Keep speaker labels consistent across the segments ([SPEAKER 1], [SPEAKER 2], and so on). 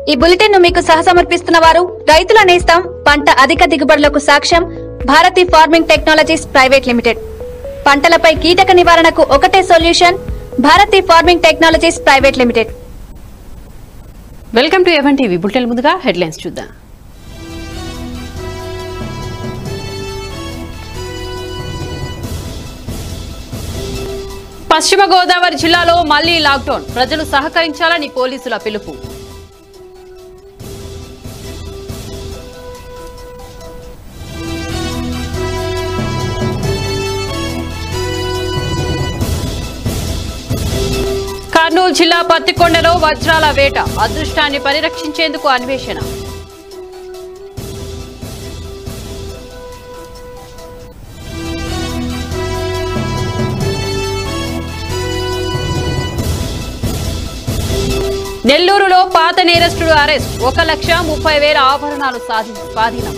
[SPEAKER 1] ఈ బులెటిన్ ను మీకు సహసమర్పిస్తున్న వారు రైతుల నేస్తం పంట అధిక దిగుబడులకు సాక్ష్యం Bharati farming technologies private limited పంటలపై కీటక నివారణకు ఒకటే solution Bharati farming technologies private limited
[SPEAKER 2] welcome to A one TV bulletin ముందుగా హెడ్లైన్స్ చూద్దాం పశ్చిమ గోదావరి జిల్లాలో మళ్లీ లాక్డౌన్ ప్రజలు సహకరించాలని పోలీసుల పిలుపు కర్నూలు జిల్లా పత్తికొండలో వజ్రాల వేట అదృష్టాన్ని పరిరక్షించేందుకు అన్వేషణ నెల్లూరులో పాత నేరస్తుడు అరెస్ట్ ఒక లక్ష ముప్పై వేల ఆభరణాలు సాధి స్వాధీనం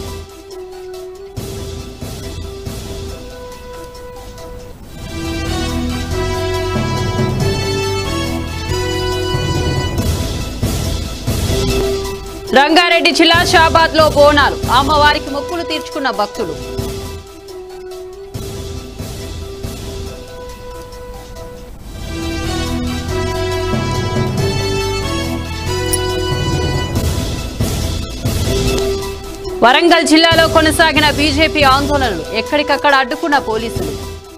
[SPEAKER 2] రంగారెడ్డి జిల్లా షాబాద్ లో బోనాలు అమ్మవారికి మొక్కులు తీర్చుకున్న భక్తులు వరంగల్ జిల్లాలో కొనసాగిన బీజేపీ ఆందోళనలు ఎక్కడికక్కడ అడ్డుకున్న పోలీసులు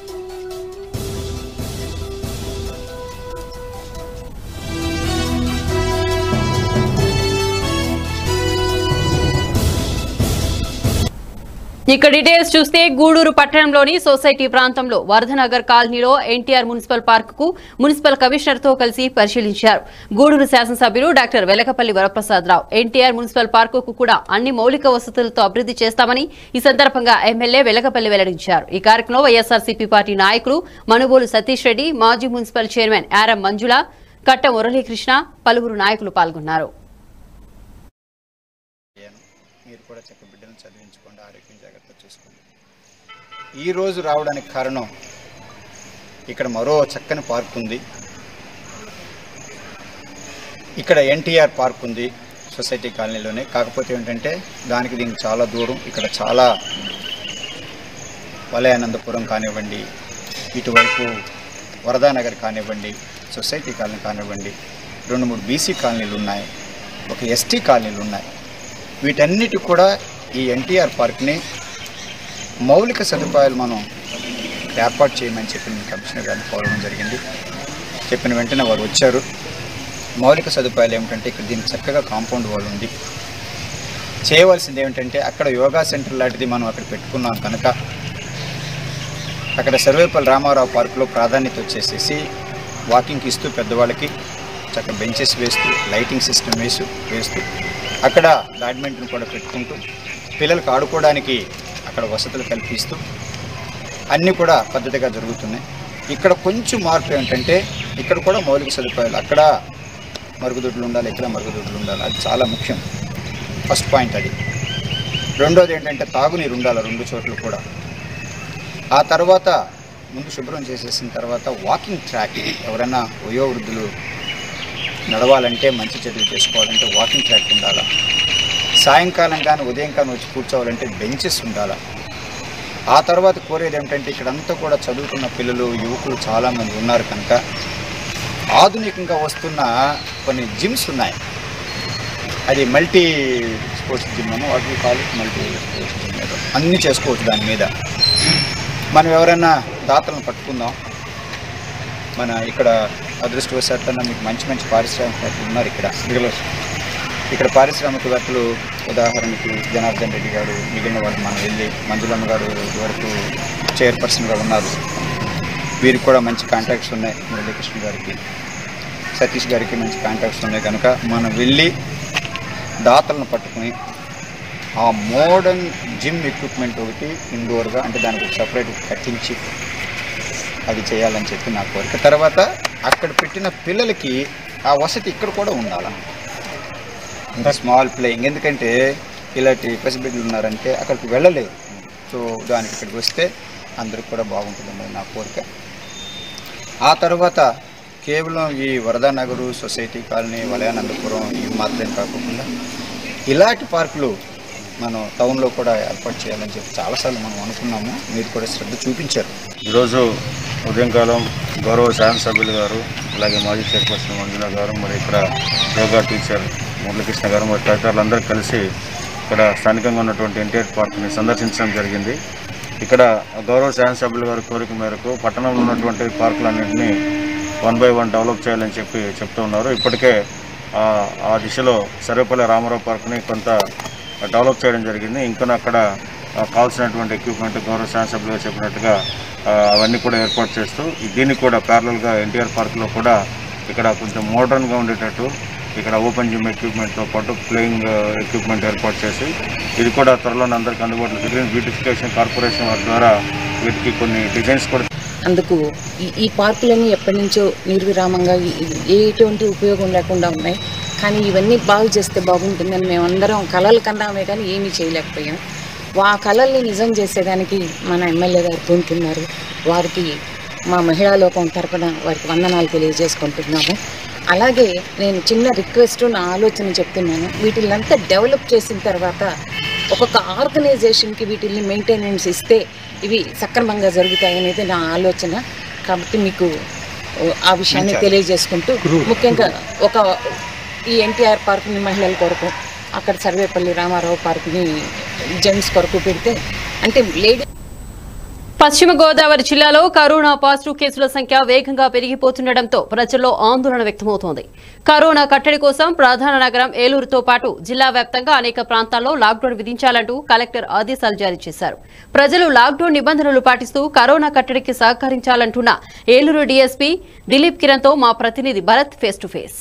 [SPEAKER 2] ఇక డీటెయిల్స్ చూస్తే గూడూరు పట్టణంలోని సొసైటీ ప్రాంతంలో వరదనగర్ కాలనీలో ఎన్టీఆర్ మున్సిపల్ పార్క్ కు మున్సిపల్ కమిషనర్ తో కలిసి పరిశీలించారు గూడూరు శాసనసభ్యులు doctor Velagapalli Varaprasadarao NTR municipal park కు కూడా అన్ని మౌలిక వసతులతో అభివృద్ధి చేస్తామని ఈ సందర్భంగా ఎమ్మెల్యే వెలకపల్లి వెల్లడించారు ఈ కార్యక్రమంలో వైఎస్ఆర్సీపీ పార్టీ నాయకులు మనుబోలు సతీష్ రెడ్డి మాజీ మున్సిపల్ చైర్మన్ ఆరం మంజుల కట్ట మురళీకృష్ణ పలువురు నాయకులు పాల్గొన్నారు
[SPEAKER 3] అయ్యాను మీరు కూడా చక్క బిడ్డను చదివించుకోండి ఆరోగ్యం జాగ్రత్త చూసుకోండి ఈరోజు రావడానికి కారణం ఇక్కడ మరో చక్కని పార్క్ ఉంది ఇక్కడ ఎన్టీఆర్ పార్క్ ఉంది సొసైటీ కాలనీలోనే కాకపోతే ఏంటంటే దానికి దీనికి చాలా దూరం ఇక్కడ చాలా వలయానందపురం కానివ్వండి ఇటువైపు వరదానగర్ కానివ్వండి సొసైటీ కాలనీ కానివ్వండి రెండు మూడు బీసీ కాలనీలు ఉన్నాయి ఒక ఎస్టీ కాలనీలు ఉన్నాయి వీటన్నిటి కూడా ఈ ఎన్టీఆర్ పార్క్ని మౌలిక సదుపాయాలు మనం ఏర్పాటు చేయమని చెప్పి నేను కమిషనర్ గారిని కోరడం జరిగింది చెప్పిన వెంటనే వారు వచ్చారు మౌలిక సదుపాయాలు ఏమిటంటే ఇక్కడ దీనికి చక్కగా కాంపౌండ్ వాల్ ఉంది చేయవలసింది ఏమిటంటే అక్కడ యోగా సెంటర్ లాంటిది మనం అక్కడ పెట్టుకున్నాం కనుక అక్కడ సర్వేపల్లి రామారావు పార్కులో ప్రాధాన్యత వచ్చేసేసి వాకింగ్కి ఇస్తూ పెద్దవాళ్ళకి చక్కగా బెంచెస్ వేస్తూ లైటింగ్ సిస్టమ్ వేస్తూ వేస్తూ అక్కడ బ్యాడ్మింటన్ కూడా పెట్టుకుంటూ పిల్లలకు ఆడుకోవడానికి అక్కడ వసతులు కల్పిస్తూ అన్నీ కూడా పద్ధతిగా జరుగుతున్నాయి ఇక్కడ కొంచెం మార్పు ఏంటంటే ఇక్కడ కూడా మౌలిక సదుపాయాలు అక్కడ మరుగుదొడ్లు ఉండాలి ఇక్కడ మరుగుదొడ్లు ఉండాలి అది చాలా ముఖ్యం ఫస్ట్ పాయింట్ అది రెండోది ఏంటంటే తాగునీరు ఉండాలి రెండు చోట్ల కూడా ఆ తర్వాత ముందు శుభ్రం చేసేసిన తర్వాత వాకింగ్ ట్రాక్ ఎవరైనా వయోవృద్ధులు నడవాలంటే మంచి చర్యలు చేసుకోవాలంటే వాకింగ్ ట్రాక్ ఉండాలా సాయంకాలం కానీ ఉదయం కానీ వచ్చి కూర్చోవాలంటే బెంచెస్ ఉండాలా ఆ తర్వాత కోరేది ఏమిటంటే ఇక్కడంతా కూడా చదువుకున్న పిల్లలు యువకులు చాలామంది ఉన్నారు కనుక ఆధునికంగా వస్తున్న కొన్ని జిమ్స్ ఉన్నాయి అది మల్టీ స్పోర్ట్స్ జిమ్ అని వాటి కాలు మల్టీ స్పోర్ట్స్ జిమ్ ఏదో. అన్నీ చేసుకోవచ్చు దాని మీద మనం ఎవరైనా దాతలను పట్టుకుందాం మన ఇక్కడ అదృష్టవశాత్తు మీకు మంచి మంచి పారిశ్రామికవేత్తలు ఉన్నారు ఇక్కడ ఇక్కడ పారిశ్రామికవేత్తలు ఉదాహరణకి జనార్దన్ రెడ్డి గారు మిగిలిన వాళ్ళు మనం వెళ్ళి మంజులమ్మ గారు వరకు చైర్పర్సన్గా ఉన్నారు వీరికి కూడా మంచి కాంటాక్ట్స్ ఉన్నాయి మురళీకృష్ణ గారికి సతీష్ గారికి మంచి కాంటాక్ట్స్ ఉన్నాయి కనుక మనం వెళ్ళి దాతలను పట్టుకుని ఆ మోడర్న్ జిమ్ ఎక్విప్మెంట్ ఒకటి ఇండోర్గా అంటే దానికి ఒక సపరేట్ కట్టించి అది చేయాలని చెప్పి నా కోరిక తర్వాత అక్కడ పెట్టిన పిల్లలకి ఆ వసతి ఇక్కడ కూడా ఉండాలి ఇంకా స్మాల్ ప్లేయింగ్ ఎందుకంటే ఇలాంటి పసిబిడ్డలు ఉన్నారంటే అక్కడికి వెళ్ళలేదు సో దానికి ఇక్కడికి వస్తే అందరికి కూడా బాగుంటుందన్నది నా కోరిక ఆ తర్వాత కేవలం ఈ Varadanagar society colony Valayanandapuram ఇవి మాత్రమే కాకుండా ఇలాంటి పార్కులు మనం టౌన్లో కూడా ఏర్పాటు చేయాలని చెప్పి చాలాసార్లు మనం అనుకున్నాము మీరు కూడా శ్రద్ధ చూపించారు
[SPEAKER 4] ఈరోజు ఉదయంకాలం గౌరవ శాసనసభ్యులు గారు అలాగే మాజీ చైర్పర్సన్ మంజుల గారు మరి ఇక్కడ యోగా టీచర్ మురళీకృష్ణ గారు మరి తదితరులు అందరూ కలిసి ఇక్కడ స్థానికంగా ఉన్నటువంటి ఎన్టీఆర్ పార్క్ని సందర్శించడం జరిగింది ఇక్కడ గౌరవ శాసనసభ్యుల గారి కోరిక మేరకు పట్టణంలో ఉన్నటువంటి పార్కులన్నింటినీ వన్ బై వన్ డెవలప్ చేయాలని చెప్పి చెప్తూ ఉన్నారు ఇప్పటికే ఆ ఆ దిశలో సర్వేపల్లి రామారావు పార్క్ని కొంత డెవలప్ చేయడం జరిగింది ఇంకా అక్కడ ఆ, కావాల్సినటువంటి ఎక్విప్మెంట్ గౌరవ శాసనసభ్యులు గారు చెప్పినట్టుగా ఆ, అవన్నీ కూడా ఏర్పాటు చేస్తూ ఈ- దీన్ని కూడా ప్యారలల్గా ఎన్టీఆర్ పార్క్లో కూడా ఇక్కడ కొంచెం మోడర్న్గా ఉండేటట్టు ఇక్కడ ఓపెన్ జిమ్ ఎక్విప్మెంట్తో పాటు ప్లేయింగ్ ఎక్విప్మెంట్ ఏర్పాటు చేసి ఇది కూడా త్వరలోనే అందరికీ అందుబాటులో గ్రీన్ బ్యూటిఫికేషన్ కార్పొరేషన్ వారి ద్వారా వీటికి కొన్ని డిజైన్స్ కూడా
[SPEAKER 5] అందుకు ఈ ఈ పార్కులన్నీ ఎప్పటి నుంచో నిర్విరామంగా ఈ- ఈ- ఎటువంటి ఉపయోగం లేకుండా ఉన్నాయి కానీ ఇవన్నీ బాగు చేస్తే బాగుంటుందని మేమందరం కలలు కన్నామే కానీ ఏమీ చేయలేకపోయాం ఆ కళల్ని నిజం చేసేదానికి మన ఎమ్మెల్యే గారు పూనుకున్నారు వారికి మా మహిళా లోకం తరపున వారికి వందనాలు తెలియజేసుకుంటున్నాము అలాగే నేను చిన్న రిక్వెస్ట్ నా ఆలోచన చెప్తున్నాను వీటిల్లంతా డెవలప్ చేసిన తర్వాత ఒక్కొక్క ఆర్గనైజేషన్కి వీటిని మెయింటెనెన్స్ ఇస్తే ఇవి సక్రమంగా జరుగుతాయనేది నా ఆలోచన కాబట్టి మీకు ఓ, ఆ విషయాన్ని తెలియజేసుకుంటూ ముఖ్యంగా ఒక ఈ ఎన్టీఆర్ పార్క్ని మహిళల కొరకు అక్కడ సర్వేపల్లి రామారావు పార్క్ని జెంట్స్ కొరకు పెడితే అంటే లేడీ
[SPEAKER 2] పశ్చిమ గోదావరి జిల్లాలో కరోనా పాజిటివ్ కేసుల సంఖ్య వేగంగా పెరిగిపోతుండటంతో ప్రజల్లో ఆందోళన వ్యక్తమవుతోంది కరోనా కట్టడి కోసం ప్రధాన నగరం ఏలూరుతో పాటు జిల్లా వ్యాప్తంగా అనేక ప్రాంతాల్లో లాక్డౌన్ విధించాలంటూ కలెక్టర్ ఆదేశాలు జారీ చేశారు ప్రజలు లాక్డౌన్ నిబంధనలు పాటిస్తూ కరోనా కట్టడికి సహకరించాలంటున్న ఏలూరు డీఎస్పీ దిలీప్ కిరణ్తో మా ప్రతినిధి భరత్ ఫేస్ టు ఫేస్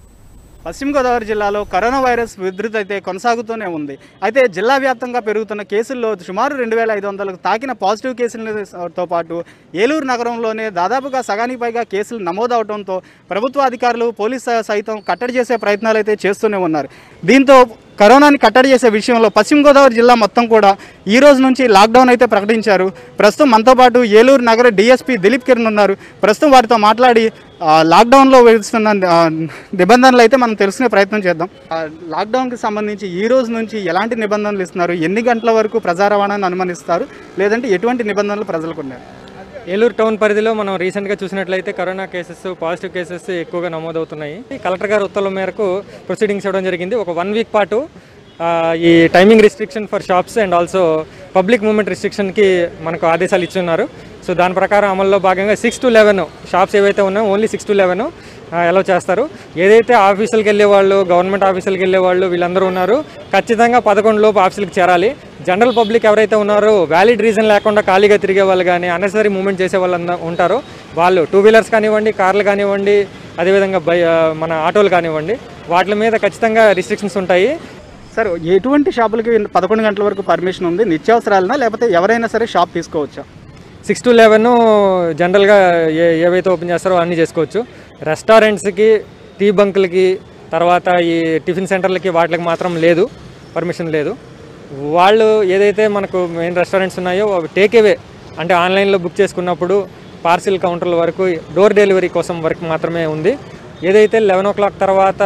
[SPEAKER 6] పశ్చిమ గోదావరి జిల్లాలో కరోనా వైరస్ ఉధృతి అయితే కొనసాగుతూనే ఉంది అయితే జిల్లా వ్యాప్తంగా పెరుగుతున్న కేసుల్లో సుమారు రెండు వేల ఐదు వందలకు తాకిన పాజిటివ్ కేసులతో పాటు ఏలూరు నగరంలోనే దాదాపుగా సగానికి పైగా కేసులు నమోదవడంతో ప్రభుత్వ అధికారులు పోలీసు సైతం కట్టడి చేసే ప్రయత్నాలు అయితే చేస్తూనే ఉన్నారు దీంతో కరోనాని కట్టడి చేసే విషయంలో పశ్చిమ గోదావరి జిల్లా మొత్తం కూడా ఈ రోజు నుంచి లాక్డౌన్ అయితే ప్రకటించారు ప్రస్తుతం మనతో పాటు ఏలూరు నగర డీఎస్పీ దిలీప్ కిరణ్ ఉన్నారు ప్రస్తుతం వారితో మాట్లాడి ఆ, లాక్డౌన్లో విధిస్తున్న ఆ, నిబంధనలు అయితే మనం తెలుసుకునే ప్రయత్నం చేద్దాం ఆ, లాక్డౌన్కి సంబంధించి ఈ రోజు నుంచి ఎలాంటి నిబంధనలు ఇస్తున్నారు ఎన్ని గంటల వరకు ప్రజా రవాణాను అనుమతిస్తారు లేదంటే ఎటువంటి నిబంధనలు ప్రజలకు ఉన్నాయి
[SPEAKER 7] ఏలూరు టౌన్ పరిధిలో మనం రీసెంట్గా చూసినట్లయితే కరోనా కేసెస్ పాజిటివ్ కేసెస్ ఎక్కువగా నమోదవుతున్నాయి కలెక్టర్ గారి ఉత్తర్వుల మేరకు ప్రొసీడింగ్స్ ఇవ్వడం జరిగింది ఒక వన్ వీక్ పాటు ఆ, ఈ timing restriction for shops and also public movement రిస్ట్రిక్షన్కి మనకు ఆదేశాలు ఇచ్చున్నారు సో దాని ప్రకారం అమల్లో భాగంగా సిక్స్ టు లెవెన్ షాప్స్ ఏవైతే ఉన్నాయో ఓన్లీ సిక్స్ టు లెవెన్ ఎలా చేస్తారు ఏదైతే ఆఫీసులకు వెళ్ళే వాళ్ళు గవర్నమెంట్ ఆఫీసులకు వెళ్ళే వాళ్ళు వీళ్ళందరూ ఉన్నారు ఖచ్చితంగా పదకొండు లోపు ఆఫీసులకు చేరాలి జనరల్ పబ్లిక్ ఎవరైతే ఉన్నారో వ్యాలిడ్ రీజన్ లేకుండా ఖాళీగా తిరిగే వాళ్ళు కానీ అన్నెసరీ మూవ్మెంట్ చేసే వాళ్ళు అంద- ఉంటారో వాళ్ళు టూ వీలర్స్ కానివ్వండి కార్లు కానివ్వండి అదేవిధంగా బై ఆ, మన ఆటోలు కానివ్వండి వాటి మీద ఖచ్చితంగా రిస్ట్రిక్షన్స్ ఉంటాయి
[SPEAKER 6] సార్ ఎటువంటి షాపులకి పదకొండు గంటల వరకు పర్మిషన్ ఉంది నిత్యావసరాలనా లేకపోతే ఎవరైనా సరే షాప్ తీసుకోవచ్చా
[SPEAKER 7] సిక్స్ టు లెవెన్ జనరల్గా ఏ ఏవైతే ఓపెన్ చేస్తారో అన్నీ చేసుకోవచ్చు రెస్టారెంట్స్కి టీ బంకులకి తర్వాత ఈ టిఫిన్ సెంటర్లకి వాటికి మాత్రం లేదు పర్మిషన్ లేదు వాళ్ళు ఏదైతే మనకు మెయిన్ రెస్టారెంట్స్ ఉన్నాయో అవి టేక్ అవే అంటే ఆన్లైన్లో బుక్ చేసుకున్నప్పుడు పార్సిల్ కౌంటర్ల వరకు డోర్ డెలివరీ కోసం వరకు మాత్రమే ఉంది ఏదైతే లెవెన్ ఓ క్లాక్ తర్వాత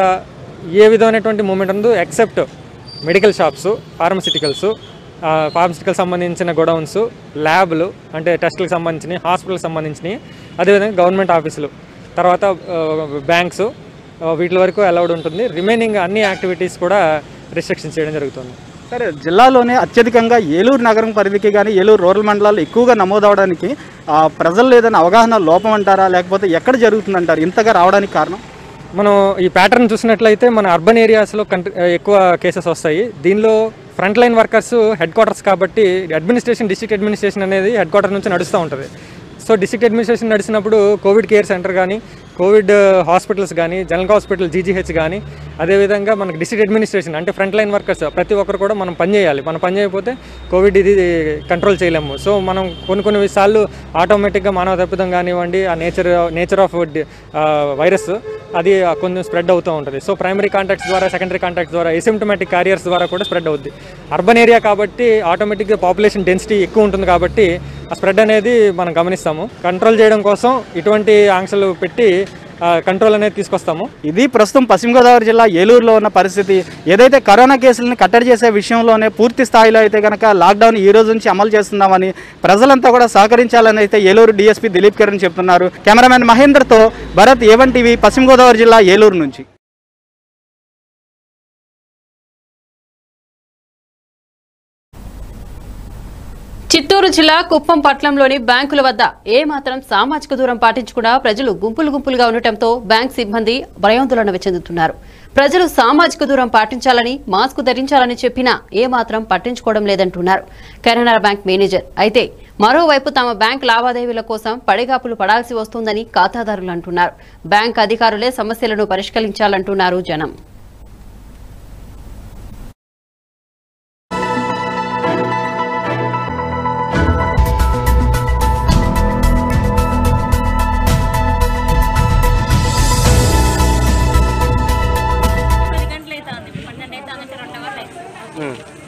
[SPEAKER 7] ఏ విధమైనటువంటి మూమెంట్ ఉందో except medical shops pharmaceuticals pharmaceutical సంబంధించిన గొడౌన్స్ ల్యాబ్లు అంటే టెస్టులకు సంబంధించినవి హాస్పిటల్కి సంబంధించినవి అదేవిధంగా గవర్నమెంట్ ఆఫీసులు తర్వాత బ్యాంక్స్ వీటి వరకు అలౌడ్ ఉంటుంది రిమైనింగ్ అన్ని యాక్టివిటీస్ కూడా రిస్ట్రిక్షన్ చేయడం జరుగుతుంది
[SPEAKER 6] సరే జిల్లాలోనే అత్యధికంగా ఏలూరు నగరం పరిధికి కానీ ఏలూరు రూరల్ మండలాల్లో ఎక్కువగా నమోదవడానికి ఆ, ప్రజల్లో ఏదైనా అవగాహన లోపం అంటారా లేకపోతే ఎక్కడ జరుగుతుందంటారు ఇంతగా రావడానికి కారణం
[SPEAKER 7] మనం ఈ ప్యాటర్న్ చూసినట్లయితే మన అర్బన్ ఏరియాస్లో కంట్రీ ఎక్కువ కేసెస్ వస్తాయి దీనిలో front line workers headquarters కాబట్టి అడ్మినిస్ట్రేషన్ డిస్ట్రిక్ట్ అడ్మినిస్ట్రేషన్ అనేది హెడ్ క్వార్టర్ నుంచి నడుస్తూ ఉంటుంది సో డిస్ట్రిక్ట్ అడ్మినిస్ట్రేషన్ నడిచినప్పుడు కోవిడ్ కేర్ సెంటర్ కానీ కోవిడ్ హాస్పిటల్స్ కానీ జనరల్ హాస్పిటల్ జీజీహెచ్ కానీ అదేవిధంగా మనకి డిస్ట్రిక్ట్ అడ్మినిస్ట్రేషన్ అంటే ఫ్రంట్ లైన్ వర్కర్స్ ప్రతి ఒక్కరు కూడా మనం పని చేయాలి మనం పని చేయకపోతే కోవిడ్ ఇది కంట్రోల్ చేయలేము సో మనం కొన్ని కొన్ని సార్లు ఆటోమేటిక్గా మానవ తప్పిదం కానివ్వండి ఆ నేచర్ నేచర్ ఆఫ్ వైరస్ అది కొంచెం స్ప్రెడ్ అవుతూ ఉంటుంది సో ప్రైమరీ కాంటాక్ట్స్ ద్వారా సెకండరీ కాంటాక్ట్స్ ద్వారా ఎసిమ్టమాటిక్ క్యారియర్స్ ద్వారా కూడా స్ప్రెడ్ అవుద్ది అర్బన్ ఏరియా కాబట్టి ఆటోమేటిక్గా పాపులేషన్ డెన్సిటీ ఎక్కువ ఉంటుంది కాబట్టి ఆ స్ప్రెడ్ అనేది మనం గమనిస్తాము కంట్రోల్ చేయడం కోసం ఇటువంటి ఆంక్షలు పెట్టి కంట్రోల్ అనేది తీసుకొస్తాము
[SPEAKER 6] ఇది ప్రస్తుతం పశ్చిమ గోదావరి జిల్లా ఏలూరులో ఉన్న పరిస్థితి ఏదైతే కరోనా కేసులను కట్టడి చేసే విషయంలోనే పూర్తి స్థాయిలో అయితే కనుక లాక్డౌన్ ఈ రోజు నుంచి అమలు చేస్తున్నామని ప్రజలంతా కూడా సహకరించాలని అయితే ఏలూరు డీఎస్పీ దిలీప్ కిరణ్ చెప్తున్నారు కెమెరామెన్ మహేందర్తో భరత్ ఏవన్ టీవీ పశ్చిమ గోదావరి జిల్లా ఏలూరు నుంచి
[SPEAKER 2] చిత్తూరు జిల్లా కుప్పం పట్టణంలోని బ్యాంకుల వద్ద ఏ మాత్రం సామాజిక దూరం పాటించకుండా ప్రజలు గుంపులు గుంపులుగా ఉండటంతో బ్యాంక్ సిబ్బంది భయాందోళన చెందుతున్నారు ప్రజలు సామాజిక దూరం పాటించాలని మాస్క్ ధరించాలని చెప్పినా ఏ మాత్రం పట్టించుకోవడం లేదంటున్నారు కెనరా బ్యాంక్ మేనేజర్ అయితే మరోవైపు తమ బ్యాంక్ లావాదేవీల కోసం పడిగాపులు పడాల్సి వస్తుందని ఖాతాదారులు అంటున్నారు బ్యాంక్ అధికారులే సమస్యలను పరిష్కరించాలంటున్నారు జనం
[SPEAKER 8] పది గంటలు అవుతుంది పన్నెండు అవుతుంది అంటే రెండు అవర్లు అవుతుంది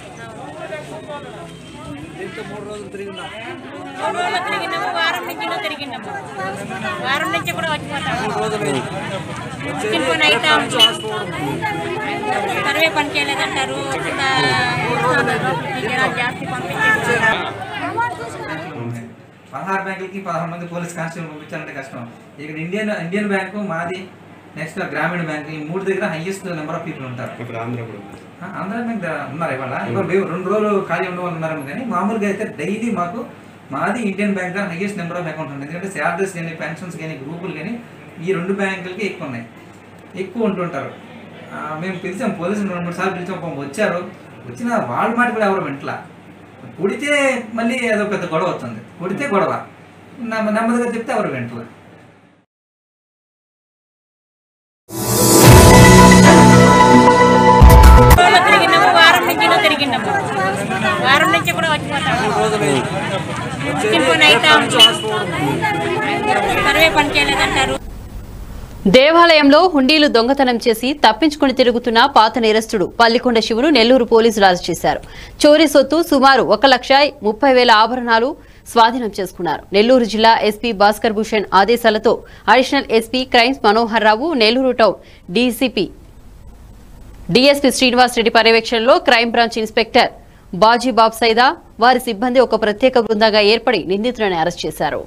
[SPEAKER 8] మూడు రోజులు తిరిగినాము వారం నుంచి తిరిగినాము వారం నుంచి కూడా వచ్చిపోతాము వచ్చిన పని అయితే సర్వే పని చేయలేదంటారు కింద చూస్తున్నారు. ఈ జనాలు జాస్తి పంపించారు
[SPEAKER 9] పదహారు బ్యాంకులకి పదహారు మంది పోలీస్ కానిస్టేబుల్ పంపించాలంటే కష్టం ఇక్కడ ఇండియన్ ఇండియన్ బ్యాంకు మాది నెక్స్ట్ గ్రామీణ బ్యాంక్ ఈ మూడు దగ్గర హైయెస్ట్ నెంబర్ ఆఫ్ పీపుల్ ఉంటారు
[SPEAKER 4] ఇప్పుడు ఆంధ్ర కూడా
[SPEAKER 9] ఆ, ఆంధ్ర బ్యాంక్ దగ్గర ఉన్నారు ఇవాళ ఇవాళ లేవు. రెండు రోజులు ఖాళీ ఉన్న వాళ్ళు ఉన్నారు కానీ మామూలుగా అయితే డైలీ మాకు మాది ఇండియన్ బ్యాంక్ దగ్గర హైయెస్ట్ నెంబర్ ఆఫ్ అకౌంట్ ఉంది ఎందుకంటే శాలరీస్ కానీ పెన్షన్స్ కానీ గ్రూపులు కానీ ఈ రెండు బ్యాంకులకి ఎక్కువ ఉన్నాయి ఎక్కువ ఉంటుంటారు ఆ, మేము పిలిచాం పోలీసులు రెండు మూడు సార్లు పిలిచాం పాపం వచ్చారు వచ్చిన వాళ్ళ మాట కూడా ఎవరు వెంటలా కుడితే మళ్ళీ ఏదో పెద్ద గొడవ వస్తుంది కుడితే గొడవ నెమ్మ- నెమ్మదిగా చెప్తే ఎవరు వెంటలా
[SPEAKER 8] రోజులు తిరిగినాము వారం నుంచి తిరిగినాము వారం నుంచి కూడా వచ్చిపోతాము వచ్చిన పని అయితే సర్వే పని చేయలేదంటారు
[SPEAKER 2] దేవాలయంలో హుండీలు దొంగతనం చేసి తప్పించుకుని తిరుగుతున్న పాత నేరస్తుడు పల్లికొండ శివును నెల్లూరు పోలీసులు అరెస్ట్ చేశారు చోరీ సొత్తు సుమారు ఒక లక్ష ముప్పై వేల ఆభరణాలు స్వాధీనం చేసుకున్నారు నెల్లూరు జిల్లా ఎస్పీ భాస్కర్ భూషణ్ ఆదేశాలతో additional SP crimes Manohar Rao Nellore town DCP DSP Srinivas Reddy పర్యవేక్షణలో crime branch inspector Bajibab Saida వారి సిబ్బంది ఒక ప్రత్యేక బృందంగా ఏర్పడి నిందితులను అరెస్ట్ చేశారు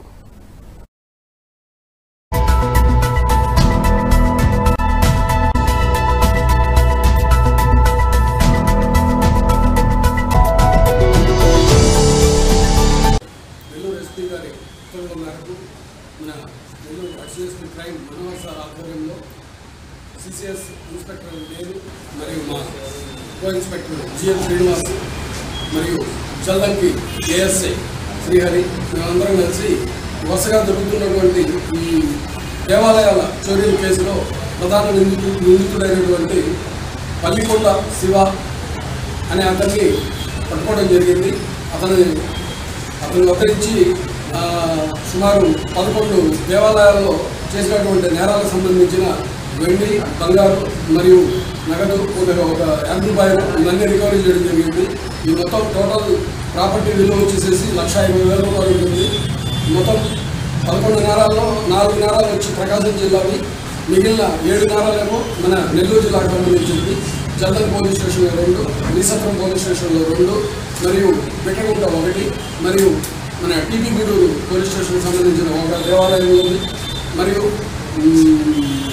[SPEAKER 10] నెల్లూరు ఎస్పీ గారి ఉత్తర్వుల మేరకు మన Nellore additional crime Manohar sir ఆధ్వర్యంలో సిసిఎస్ ఇన్స్పెక్టర్ నేను మరియు మా కో ఇన్స్పెక్టర్ జిఎం శ్రీనివాస్ మరియు చల్లంకి ఏఎస్ఐ శ్రీహరి మేమందరం కలిసి వరుసగా జరుగుతున్నటువంటి ఈ దేవాలయాల చోరీల కేసులో ప్రధాన నిందితు నిందితుడైనటువంటి పల్లికొండ శివ అనే అతన్ని పట్టుకోవడం జరిగింది అతని అతని వద్ద నుంచి ఆ, సుమారు పదకొండు దేవాలయాల్లో చేసినటువంటి నేరాలకు సంబంధించిన వెండి బంగారు మరియు నగదు ఒక ఒక యాంప్లిఫైర్ ఇవన్నీ రికవరీ చేయడం జరిగింది ఈ మొత్తం టోటల్ ప్రాపర్టీ విలువ వచ్చేసేసి లక్ష ఇరవై వేల రూపాయలు ఉంటుంది మొత్తం పదకొండు నేరాల్లో నాలుగు నేరాలు వచ్చి ప్రకాశం జిల్లావి మిగిలిన ఏడు నేరాలేమో మన నెల్లూరు జిల్లాకు సంబంధించింది జల్దన్ పోలీస్ స్టేషన్లో రెండు నిసత్రం పోలీస్ స్టేషన్లో రెండు మరియు బిట్టగుంట ఒకటి మరియు మన టీపీ గూడూరు పోలీస్ స్టేషన్కి సంబంధించిన ఒక దేవాలయం ఉంది మరియు మ్,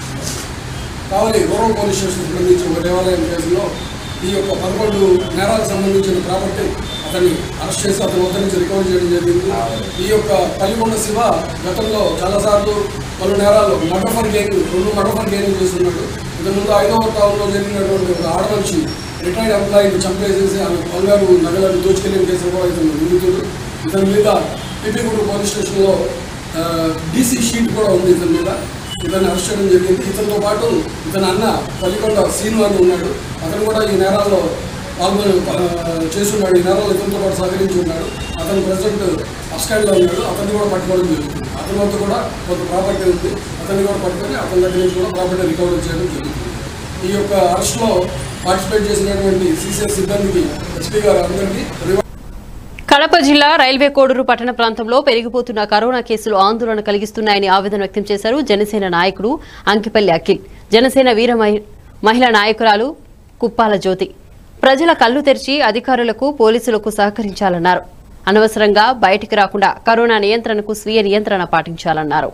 [SPEAKER 10] కావలి రూరల్ పోలీస్ స్టేషన్ సంబంధించి ఒక దేవాలయం కేసులో ఈ యొక్క పదకొండు నేరాలకు సంబంధించిన ప్రాపర్టీ అతన్ని అరెస్ట్ చేసి అతని వద్ద నుంచి రికవర్ చేయడం జరిగింది ఈ యొక్క పల్లికొండ శివ గతంలో చాలాసార్లు పలు నేరాలు మర్డర్ గేమ్ రెండు మర్డర్ గేమ్ చేస్తున్నాడు ఇంతకు ముందు ఐదవ కాలంలో జరిగినటువంటి ఒక ఆడమనిషి రిటైర్డ్ ఎంప్లాయీని చంపేసేసి ఆమె బంగారు నగలను దోచుకెళ్ళిన కేసులో కూడా ఇతను నిందితుడు ఇతని మీద పిపిగూడు పోలీస్ స్టేషన్లో డీసీ షీట్ కూడా ఉంది ఇతని మీద ఇతన్ని అరెస్ట్ చేయడం జరిగింది ఇతనితో పాటు ఇతని అన్న పల్లికొండ సీను అని ఉన్నాడు అతను కూడా ఈ నేరాల్లో పాల్గొని ఆ, చేస్తున్నాడు ఈ నేరాల్లో ఇతనితో పాటు సహకరించి ఉన్నాడు అతను ప్రజెంట్ అస్కాండ్లో ఉన్నాడు అతన్ని కూడా పట్టుకోవడం జరుగుతుంది అతని వద్ద కూడా కొంత ప్రాపర్టీ ఉంది అతన్ని కూడా పట్టుకొని అతని దగ్గర నుంచి కూడా ప్రాపర్టీ రికవరీ చేయడం జరుగుతుంది ఈ యొక్క అరెస్ట్లో పార్టిసిపేట్ చేసినటువంటి సీసీఎస్ సిబ్బందికి ఎస్పీ గారు అందరికీ రివార్డ్
[SPEAKER 2] కడప జిల్లా రైల్వే కోడూరు పట్టణ ప్రాంతంలో పెరిగిపోతున్న కరోనా కేసులు ఆందోళన కలిగిస్తున్నాయని ఆవేదన వ్యక్తం చేశారు జనసేన నాయకుడు అంకిపల్లి అఖిల్ జనసేన వీర మహి- మహిళా నాయకురాలు కుప్పాల జ్యోతి ప్రజల కళ్లు తెరిచి అధికారులకు పోలీసులకు సహకరించాలన్నారు అనవసరంగా బయటికి రాకుండా కరోనా నియంత్రణకు స్వీయ నియంత్రణ పాటించాలన్నారు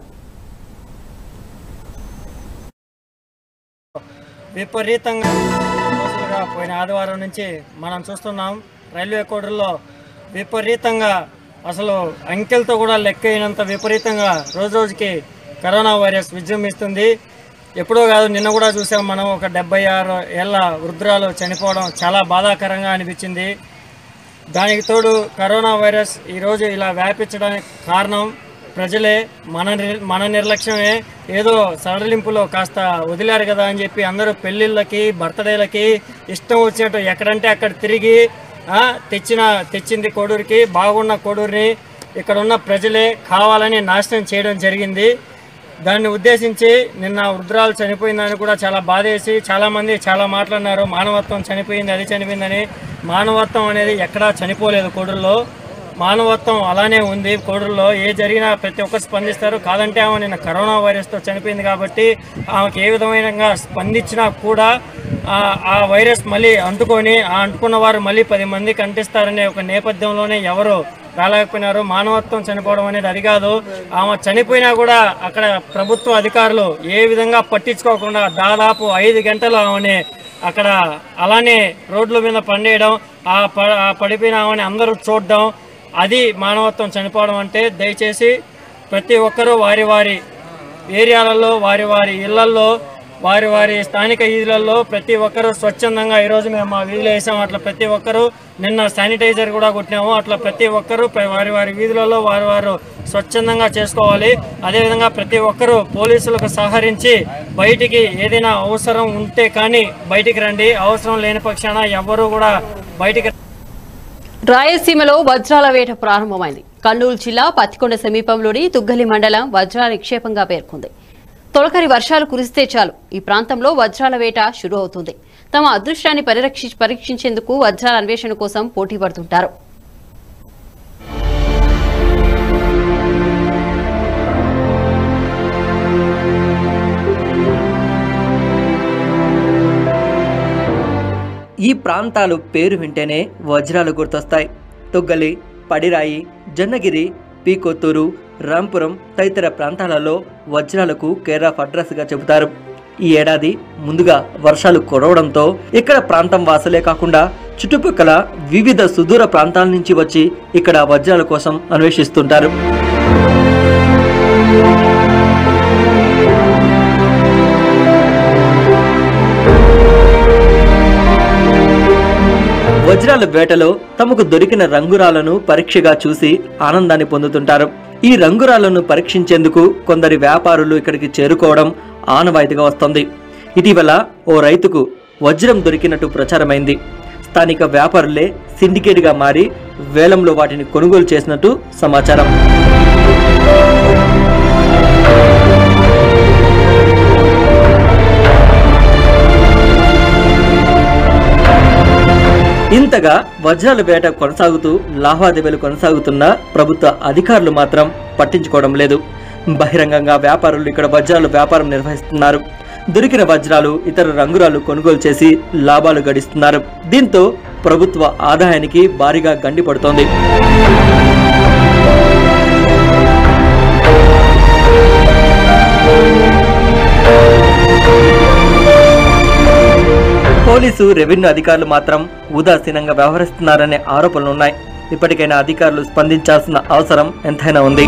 [SPEAKER 11] విపరీతంగా రోజులుగా పోయిన ఆదివారం నుంచి మనం చూస్తున్నాం రైల్వే కోడల్లో విపరీతంగా అసలు అంకెలతో కూడా లెక్క అయినంత విపరీతంగా రోజు రోజుకి కరోనా వైరస్ విజృంభిస్తుంది ఎప్పుడో కాదు నిన్న కూడా చూసాం మనం ఒక డెబ్బై ఆరు ఏళ్ళ వృద్ధురాలు చనిపోవడం చాలా బాధాకరంగా అనిపించింది దానికి తోడు కరోనా వైరస్ ఈరోజు ఇలా వ్యాపించడానికి కారణం ప్రజలే మన నిర్- మన నిర్లక్ష్యమే ఏదో సడలింపులో కాస్త వదిలారు కదా అని చెప్పి అందరూ పెళ్ళిళ్ళకి బర్త్డేలకి ఇష్టం వచ్చినట్టు ఎక్కడంటే అక్కడ తిరిగి ఆ, తెచ్చిన తెచ్చింది కోడూరుకి బాగున్న కోడూరుని ఇక్కడ ఉన్న ప్రజలే కావాలని నాశనం చేయడం జరిగింది దాన్ని ఉద్దేశించి నిన్న వృద్ధురాలు చనిపోయిందని కూడా చాలా బాధేసి చాలామంది చాలా మాట్లాడినారు మానవత్వం చనిపోయింది అది చనిపోయిందని మానవత్వం అనేది ఎక్కడా చనిపోలేదు కోడూరులో మానవత్వం అలానే ఉంది కోడూరులో ఏ జరిగినా ప్రతి ఒక్కరు స్పందిస్తారు కాదంటే ఆమె నిన్న కరోనా వైరస్తో చనిపోయింది కాబట్టి ఆమెకి ఏ విధమైన స్పందించినా కూడా ఆ- ఆ వైరస్ మళ్ళీ అంటుకొని ఆ అంటుకున్న వారు మళ్ళీ పది మందికి అంటిస్తారనే ఒక నేపథ్యంలోనే ఎవరు రాలేకపోయినారు మానవత్వం చనిపోవడం అనేది అది కాదు ఆమె చనిపోయినా కూడా అక్కడ ప్రభుత్వ అధికారులు ఏ విధంగా పట్టించుకోకుండా దాదాపు ఐదు గంటలు ఆమెని అక్కడ అలానే రోడ్ల మీద పండేయడం ఆ ప ఆ పడిపోయిన ఆమెని అందరూ చూడడం అది మానవత్వం చనిపోవడం అంటే దయచేసి ప్రతి ఒక్కరూ వారి వారి ఏరియాలలో వారి వారి ఇళ్లల్లో వారి వారి స్థానిక వీధులలో ప్రతి ఒక్కరూ స్వచ్ఛందంగా ఈరోజు మేము మా వీధిలో వేసాము అట్లా ప్రతి ఒక్కరూ నిన్న శానిటైజర్ కూడా కొట్టినాము అట్లా ప్రతి ఒక్కరూ ప్ర- వారి వారి వీధులలో వారి వారు స్వచ్ఛందంగా చేసుకోవాలి అదేవిధంగా ప్రతి ఒక్కరూ పోలీసులకు సహకరించి బయటికి ఏదైనా అవసరం ఉంటే కానీ బయటికి రండి అవసరం లేని పక్షాన ఎవ్వరూ కూడా బయటికి
[SPEAKER 2] రాయలసీమలో వజ్రాల వేట ప్రారంభమైంది కర్నూలు జిల్లా పత్తికొండ సమీపంలోని తుగ్గలి మండలం వజ్రాల నిక్షేపంగా పేర్కొంది తొలకరి వర్షాలు కురిస్తే చాలు ఈ ప్రాంతంలో వజ్రాల వేట షురు అవుతుంది తమ అదృష్టాన్ని పరిరక్షి పరీక్షించేందుకు వజ్రాల అన్వేషణ కోసం పోటీ పడుతుంటారు
[SPEAKER 12] ఈ ప్రాంతాలు పేరు వింటేనే వజ్రాలు గుర్తొస్తాయి తొగ్గలి పడిరాయి జొన్నగిరి పీకొత్తూరు రాంపురం తదితర ప్రాంతాలలో వజ్రాలకు కేర్ ఆఫ్ అడ్రస్గా చెబుతారు ఈ ఏడాది ముందుగా వర్షాలు కురవడంతో ఇక్కడ ప్రాంతం వాసులే కాకుండా చుట్టుపక్కల వివిధ సుదూర ప్రాంతాల నుంచి వచ్చి ఇక్కడ వజ్రాల కోసం అన్వేషిస్తుంటారు వజ్రాల వేటలో తమకు దొరికిన రంగురాలను పరీక్షగా చూసి ఆనందాన్ని పొందుతుంటారు ఈ రంగురాలను పరీక్షించేందుకు కొందరి వ్యాపారులు ఇక్కడికి చేరుకోవడం ఆనవాయితీగా వస్తోంది ఇటీవల ఓ రైతుకు వజ్రం దొరికినట్టు ప్రచారమైంది స్థానిక వ్యాపారులే సిండికేట్గా మారి వేలంలో వాటిని కొనుగోలు చేసినట్టు సమాచారం ఇంతగా వజ్రాల వేట కొనసాగుతూ లావాదేవీలు కొనసాగుతున్న ప్రభుత్వ అధికారులు మాత్రం పట్టించుకోవడం లేదు బహిరంగంగా వ్యాపారులు ఇక్కడ వజ్రాలు వ్యాపారం నిర్వహిస్తున్నారు దొరికిన వజ్రాలు ఇతర రంగురాలు కొనుగోలు చేసి లాభాలు గడిస్తున్నారు దీంతో ప్రభుత్వ ఆదాయానికి భారీగా గండి పడుతోంది పోలీసు రెవెన్యూ అధికారులు మాత్రం ఉదాసీనంగా వ్యవహరిస్తున్నారనే ఆరోపణలున్నాయి ఇప్పటికైనా అధికారులు స్పందించాల్సిన అవసరం ఎంతైనా ఉంది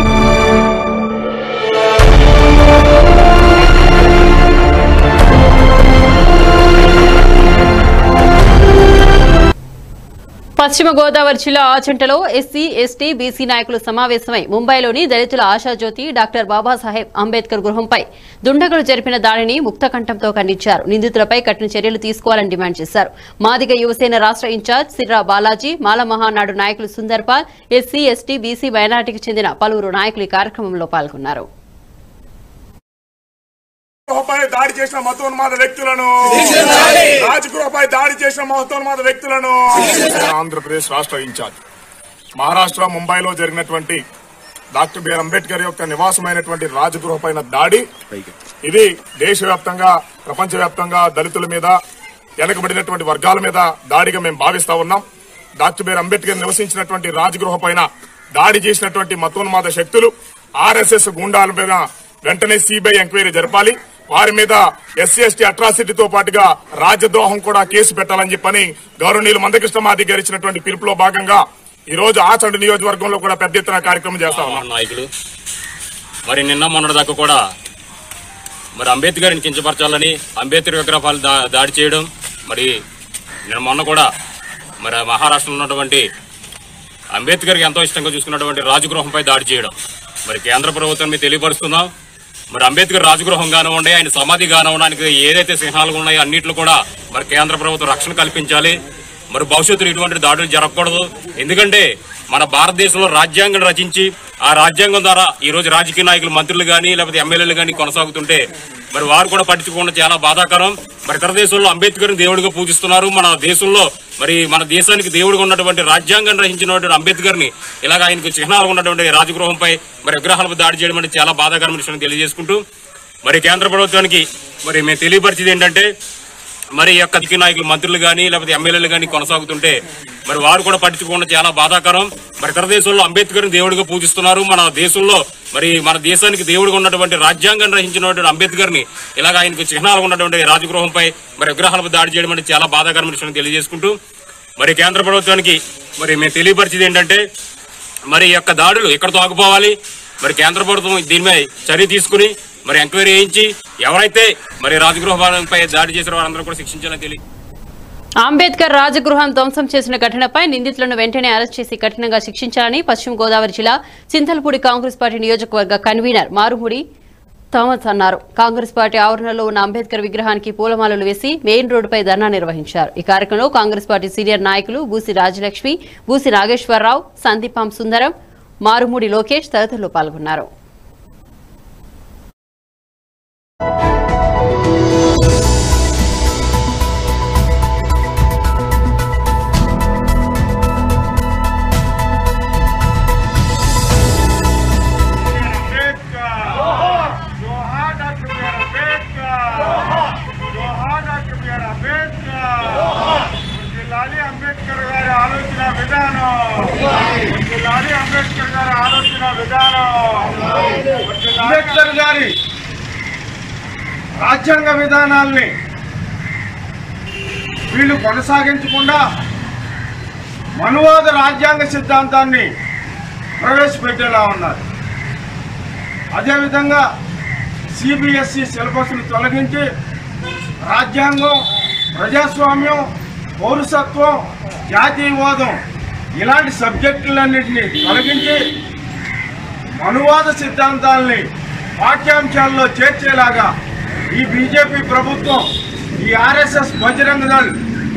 [SPEAKER 2] పశ్చిమ గోదావరి జిల్లా ఆచంటలో ఎస్సీ ఎస్టీ బీసీ నాయకులు సమావేశమై ముంబైలోని దళితుల ఆశాజ్యోతి డాక్టర్ బాబాసాహెబ్ అంబేద్కర్ గృహంపై దుండగులు జరిపిన దాడిని ముక్తకంఠంతో ఖండించారు నిందితులపై కఠిన చర్యలు తీసుకోవాలని డిమాండ్ చేశారు మాదిగ యువసేన రాష్ట్ర ఇన్ఛార్జ్ సిర్రా బాలాజీ మాల మహానాడు నాయకులు సుందర్పాల్ ఎస్సీ ఎస్టీ బీసీ మైనార్టీకి చెందిన పలువురు నాయకులు ఈ కార్యక్రమంలో పాల్గొన్నారు
[SPEAKER 13] గృహపై దాడి చేసిన మతోన్మాద వ్యక్తులను రాజగృహపై దాడి చేసిన మతోన్మాద వ్యక్తులను ఆంధ్రప్రదేశ్ రాష్ట్ర ఇన్ఛార్జ్ మహారాష్ట్ర ముంబైలో జరిగినటువంటి డాక్టర్ బిఆర్ అంబేద్కర్ యొక్క నివాసమైనటువంటి రాజగృహ పైన దాడి ఇది దేశవ్యాప్తంగా ప్రపంచవ్యాప్తంగా దళితుల మీద వెనకబడినటువంటి వర్గాల మీద దాడిగా మేము భావిస్తా ఉన్నాం డాక్టర్ బిఆర్ అంబేద్కర్ నివసించినటువంటి రాజగృహ పైన దాడి చేసినటువంటి మతోన్మాద శక్తులు ఆర్ఎస్ఎస్ గుండాల మీద వెంటనే సిబిఐ ఎంక్వైరీ జరపాలి వారి మీద ఎస్సీ ఎస్టీ అట్రాసిటీతో పాటుగా రాజద్రోహం కూడా కేసు పెట్టాలని చెప్పని గౌరవనీయులు మందకృష్ణ మాది గారు ఇచ్చినటువంటి పిలుపులో భాగంగా ఈ రోజు ఆచండి నియోజకవర్గంలో కూడా పెద్ద ఎత్తున కార్యక్రమం చేస్తా ఉన్నాం
[SPEAKER 14] నాయకులు మరి నిన్న మొన్నటి దాకా కూడా మరి అంబేద్కర్ని కించపరచాలని అంబేద్కర్ విగ్రహాలు దా దాడి చేయడం మరి నిన్న మొన్న కూడా మరి మహారాష్ట్రలో ఉన్నటువంటి అంబేద్కర్కి ఎంతో ఇష్టంగా చూసుకున్నటువంటి రాజగృహంపై దాడి చేయడం మరి కేంద్ర ప్రభుత్వం మీద తెలియపరుస్తున్నాం మరి అంబేద్కర్ రాజగృహం కానివ్వండి ఆయన సమాధి కానివ్వడానికి ఏదైతే చిహ్నాలు ఉన్నాయో అన్నింటిలో కూడా మరి కేంద్ర ప్రభుత్వం రక్షణ కల్పించాలి మరి భవిష్యత్తులో ఇటువంటి దాడులు జరగకూడదు ఎందుకంటే మన భారతదేశంలో రాజ్యాంగం రచించి ఆ రాజ్యాంగం ద్వారా ఈ రోజు రాజకీయ నాయకులు మంత్రులు కానీ లేకపోతే ఎమ్మెల్యేలు కానీ కొనసాగుతుంటే మరి వారు కూడా పట్టించుకోవడం చాలా బాధాకరం మరి ఇతర దేశంలో అంబేద్కర్ని దేవుడిగా పూజిస్తున్నారు మన దేశంలో మరి మన దేశానికి దేవుడిగా ఉన్నటువంటి రాజ్యాంగం రచించినటువంటి అంబేద్కర్ని ఇలాగ ఆయనకు చిహ్నాలు ఉన్నటువంటి రాజగృహంపై మరి విగ్రహాలపై దాడి చేయడం అనేది చాలా బాధాకరమైన విషయం తెలియజేసుకుంటూ మరి కేంద్ర ప్రభుత్వానికి మరి మేము తెలియపరిచేది ఏంటంటే మరి ఈ యొక్క రాజకీయ నాయకులు మంత్రులు కానీ లేకపోతే ఎమ్మెల్యేలు కానీ కొనసాగుతుంటే మరి వారు కూడా పట్టించుకోవడం చాలా బాధాకరం మరి ఇతర దేశంలో అంబేద్కర్ని దేవుడిగా పూజిస్తున్నారు మన దేశంలో మరి మన దేశానికి దేవుడిగా ఉన్నటువంటి రాజ్యాంగం రచించినటువంటి అంబేద్కర్ని ఇలాగ ఆయనకు చిహ్నాలు ఉన్నటువంటి రాజగృహంపై మరి విగ్రహాలపై దాడి చేయడం అనేది చాలా బాధాకరమైన విషయం తెలియజేసుకుంటూ మరి కేంద్ర ప్రభుత్వానికి మరి మేము తెలియపరిచేది ఏంటంటే మరి ఈ యొక్క దాడులు ఎక్కడితో ఆగిపోవాలి మరి కేంద్ర ప్రభుత్వం దీనిపై చర్య తీసుకుని మరి ఎంక్వైరీ చేయించి ఎవరైతే మరి రాజగృహపై దాడి చేసిన వారందరూ కూడా శిక్షించాలని తెలియ
[SPEAKER 2] అంబేద్కర్ రాజగృహం ధ్వంసం చేసిన ఘటనపై నిందితులను వెంటనే అరెస్ట్ చేసి కఠినంగా శిక్షించాలని పశ్చిమ గోదావరి జిల్లా చింతలపూడి కాంగ్రెస్ పార్టీ నియోజకవర్గ కన్వీనర్ మారుముడి థామస్ అన్నారు కాంగ్రెస్ పార్టీ ఆవరణలో ఉన్న అంబేద్కర్ విగ్రహానికి పూలమాలలు వేసి మెయిన్ రోడ్డుపై ధర్నా నిర్వహించారు ఈ కార్యక్రమంలో కాంగ్రెస్ పార్టీ సీనియర్ నాయకులు బూసి రాజలక్ష్మి బూసి నాగేశ్వరరావు సందీపాం సుందరం మారుమూడి లోకేష్ తదితరులు పాల్గొన్నారు
[SPEAKER 13] జిల్లాలి అంబేద్కర్ గారి ఆలోచన విధానం జిల్లాలి అంబేద్కర్ గారి ఆలోచన విధానం అంబేద్కర్ గారి రాజ్యాంగ విధానాల్ని వీళ్ళు కొనసాగించకుండా మనువాద రాజ్యాంగ సిద్ధాంతాన్ని ప్రవేశపెట్టేలా ఉన్నారు అదేవిధంగా సిబిఎస్ఈ సిలబస్ను తొలగించి రాజ్యాంగం ప్రజాస్వామ్యం పౌరసత్వం జాతీయవాదం ఇలాంటి సబ్జెక్టులన్నింటినీ తొలగించి మనువాద సిద్ధాంతాల్ని పాఠ్యాంశాల్లో చేర్చేలాగా ఈ బీజేపీ ప్రభుత్వం ఈ ఆర్ఎస్ఎస్ బజరంగ దళ్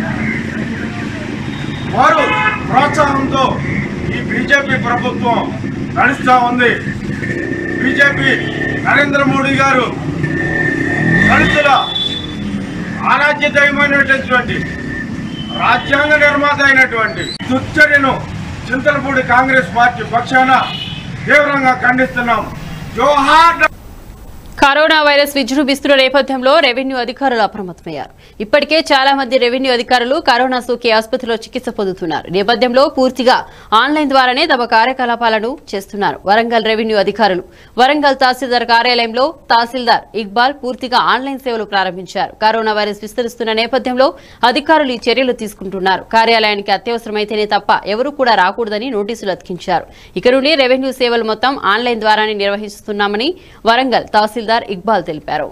[SPEAKER 13] వారు ప్రోత్సాహంతో ఈ బీజేపీ ప్రభుత్వం నడుస్తూ ఉంది బీజేపీ నరేంద్ర మోడీ గారు దళితుల ఆరాధ్య దైవమైనటువంటి రాజ్యాంగ నిర్మాత అయినటువంటి దుశ్చర్యను చింతలపూడి కాంగ్రెస్ పార్టీ పక్షాన తీవ్రంగా ఖండిస్తున్నాం జోహార్
[SPEAKER 2] కరోనా వైరస్ విజృంభిస్తున్న నేపథ్యంలో రెవెన్యూ అధికారులు అప్రమత్తమయ్యారు ఇప్పటికే చాలా మంది రెవెన్యూ అధికారులు కరోనా సోకి ఆసుపత్రిలో చికిత్స పొందుతున్నారు ఈ నేపథ్యంలో పూర్తిగా ఆన్లైన్ ద్వారానే తమ కార్యకలాపాలను చేస్తున్నారు వరంగల్ రెవెన్యూ అధికారులు వరంగల్ తహసీల్దార్ కార్యాలయంలో తహసీల్దార్ ఇక్బాల్ పూర్తిగా ఆన్లైన్ సేవలు ప్రారంభించారు కరోనా వైరస్ విస్తరిస్తున్న నేపథ్యంలో అధికారులు ఈ చర్యలు తీసుకుంటున్నారు కార్యాలయానికి అత్యవసరమైతేనే తప్ప ఎవరూ కూడా రాకూడదని నోటీసులు అతికించారు ఇక నుండి రెవెన్యూ సేవలు మొత్తం ఆన్లైన్ ద్వారానే నిర్వహిస్తున్నామని వరంగల్ తహసీల్దార్ ఇక్బాల్ తెలిపారు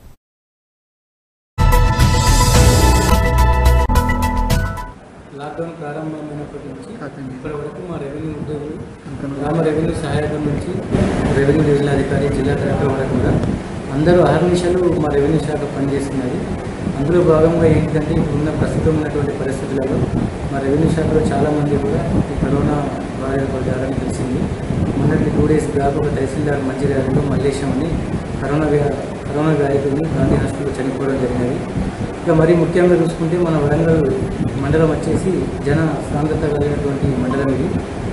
[SPEAKER 15] లాక్డౌన్ ప్రారంభమైనప్పటి నుంచి ఇప్పటి వరకు మా రెవెన్యూ ఉద్యోగులు గ్రామ రెవెన్యూ సహాయకం నుంచి రెవెన్యూ జిల్లాధికారి జిల్లా కలెక్టర్ వరకు కూడా అందరూ అహర్నిశలు మా రెవెన్యూ శాఖ పనిచేస్తున్నది అందులో భాగంగా ఏంటంటే ఇప్పుడున్న ప్రస్తుతం ఉన్నటువంటి పరిస్థితులలో మా రెవెన్యూ శాఖలో చాలామంది కూడా ఈ కరోనా బారిన పడ్డారని తెలిసింది మొన్నటి టూ డేస్ బ్యాక్ ఒక తహసీల్దార్ మంచిర్యాలలో మల్లేశం అని కరోనా వ్యా- కరోనా వ్యాధితోని గాంధీ హాస్పిటల్లో చనిపోవడం జరిగినది ఇక మరీ ముఖ్యంగా చూసుకుంటే మన వరంగల్ మండలం వచ్చేసి జన సాంద్రత కలిగినటువంటి మండలం ఇది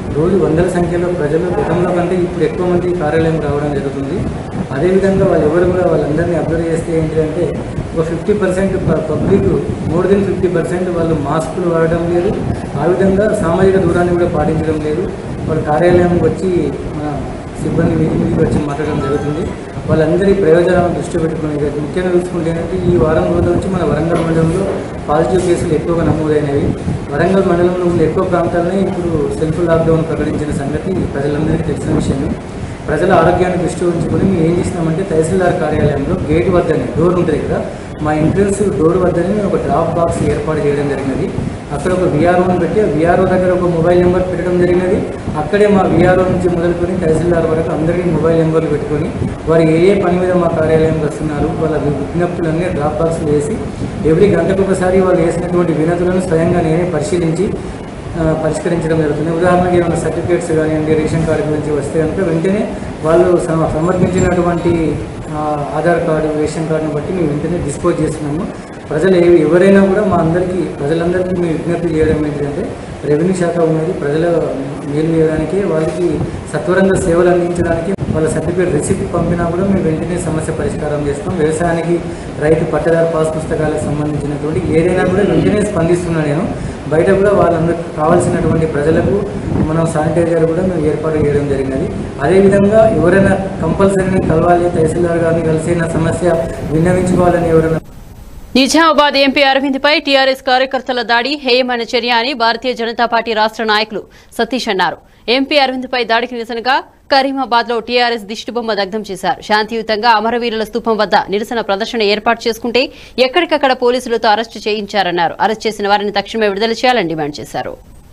[SPEAKER 15] రోజు వందల సంఖ్యలో ప్రజలు గతంలో కంటే ఇప్పుడు ఎక్కువ మంది కార్యాలయం రావడం జరుగుతుంది అదేవిధంగా వాళ్ళు ఎవరు కూడా వాళ్ళందరినీ అబ్జర్వ్ చేస్తే ఏంటంటే ఒక fifty percent public more than fifty percent వాళ్ళు మాస్కులు వాడడం లేదు ఆ విధంగా సామాజిక దూరాన్ని కూడా పాటించడం లేదు వాళ్ళు కార్యాలయంకి వచ్చి మన సిబ్బంది వీధి మీదకి వచ్చి మాట్లాడడం జరుగుతుంది వాళ్ళందరి ప్రయోజనాలను దృష్టి పెట్టుకుని ఇక ముఖ్యంగా చూసుకుంటే ఏంటంటే ఈ వారం రోజుల నుంచి మన వరంగల్ మండలంలో పాజిటివ్ కేసులు ఎక్కువగా నమోదైనవి వరంగల్ మండలంలో ఉన్న ఎక్కువ ప్రాంతాలనే ఇప్పుడు సెల్ఫ్ లాక్డౌన్ ప్రకటించిన సంగతి ప్రజలందరికీ తెలిసిన విషయమే ప్రజల ఆరోగ్యాన్ని దృష్టి ఉంచుకొని మేము ఏం చేసినామంటే తహసీల్దార్ కార్యాలయంలో గేట్ వద్దనే డోర్ ఉంటుంది కదా మా ఎంట్రన్స్ డోర్ వద్దనే మేము ఒక డ్రాప్ బాక్స్ ఏర్పాటు చేయడం జరిగినది అక్కడ ఒక విఆర్ఓని పెట్టి ఆ విఆర్ఓ దగ్గర ఒక మొబైల్ నెంబర్ పెట్టడం జరిగినది అక్కడే మా విఆర్ఓ నుంచి మొదలుకొని తహసీల్దార్ వరకు అందరికీ మొబైల్ నెంబర్లు పెట్టుకొని వారు ఏ ఏ పని మీద మా కార్యాలయంకి వస్తున్నారు వాళ్ళ విజ్ఞప్తులన్నీ డ్రాప్ బాక్స్లో వేసి ఎవ్రీ గంటకు ఒకసారి వాళ్ళు వేసినటువంటి వినతులను స్వయంగా నేనే పరిశీలించి ఆ, పరిష్కరించడం జరుగుతుంది ఉదాహరణకి ఏమైనా సర్టిఫికేట్స్ కానివ్వండి రేషన్ కార్డు గురించి వస్తే కనుక వెంటనే వాళ్ళు సమ- సమర్పించినటువంటి ఆ, ఆధార్ కార్డు రేషన్ కార్డును బట్టి మేము వెంటనే డిస్పోజ్ చేస్తున్నాము ప్రజలు ఏ ఎవరైనా కూడా మా అందరికీ ప్రజలందరికీ మేము విజ్ఞప్తి చేయడం ఏంటంటే రెవెన్యూ శాఖ ఉన్నది ప్రజల మేలు చేయడానికి వాళ్ళకి సత్వరంగా సేవలు అందించడానికి వాళ్ళ సర్టిఫికేట్ రిసిప్ట్ పంపినా కూడా మేము వెంటనే సమస్య పరిష్కారం చేస్తాం వ్యవసాయానికి రైతు పట్టదారు పాస్ పుస్తకాలకు సంబంధించినటువంటి ఏదైనా కూడా వెంటనే స్పందిస్తున్నా నేను బయట కూడా వాళ్ళందరికీ కావాల్సినటువంటి ప్రజలకు మనం శానిటైజర్ కూడా మేము ఏర్పాటు చేయడం జరిగినది అదేవిధంగా ఎవరైనా కంపల్సరీ కలవాలి తహసీల్దార్ గారిని కలిసి నా సమస్య విన్నవించుకోవాలని ఎవరైనా
[SPEAKER 2] నిజామాబాద్ ఎంపీ అరవింద్ పై టీఆర్ఎస్ కార్యకర్తల దాడి హేయమైన చర్య అని భారతీయ జనతా పార్టీ రాష్ట్ర నాయకులు సతీష్ అన్నారు ఎంపీ అరవింద్ పై దాడికి నిరసనగా కరీమాబాద్ లో టీఆర్ఎస్ దిష్టిబొమ్మ దగ్ధం చేశారు శాంతియుతంగా అమరవీరుల స్తూపం వద్ద నిరసన ప్రదర్శన ఏర్పాటు చేసుకుంటే ఎక్కడికక్కడ పోలీసులతో అరెస్టు చేయించారన్నారు అరెస్ట్ చేసిన వారిని తక్షణమే విడుదల చేయాలని డిమాండ్ చేశారు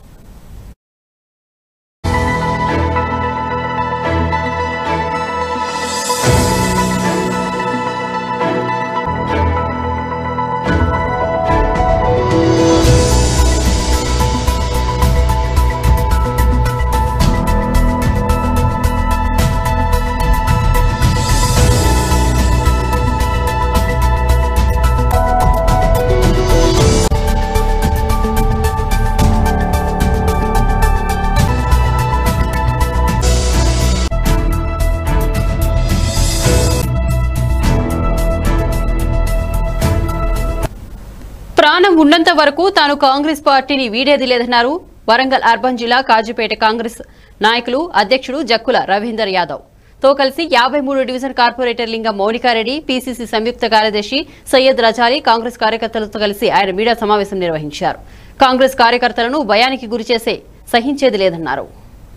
[SPEAKER 2] ప్రాణం ఉన్నంత వరకు తాను కాంగ్రెస్ పార్టీని వీడేది లేదన్నారు వరంగల్ అర్బన్ జిల్లా కాజీపేట కాంగ్రెస్ నాయకులు అధ్యక్షుడు జక్కుల రవీందర్ యాదవ్ తో కలిసి యాభై మూడు డివిజన్ కార్పొరేటర్ లింగం మౌనికారెడ్డి పీసీసీ సంయుక్త కార్యదర్శి సయ్యద్ రజాలి కాంగ్రెస్ కార్యకర్తలతో కలిసి ఆయన మీడియా సమావేశం నిర్వహించారు కాంగ్రెస్ కార్యకర్తలను భయానికి గురిచేసే సహించేది లేదన్నారు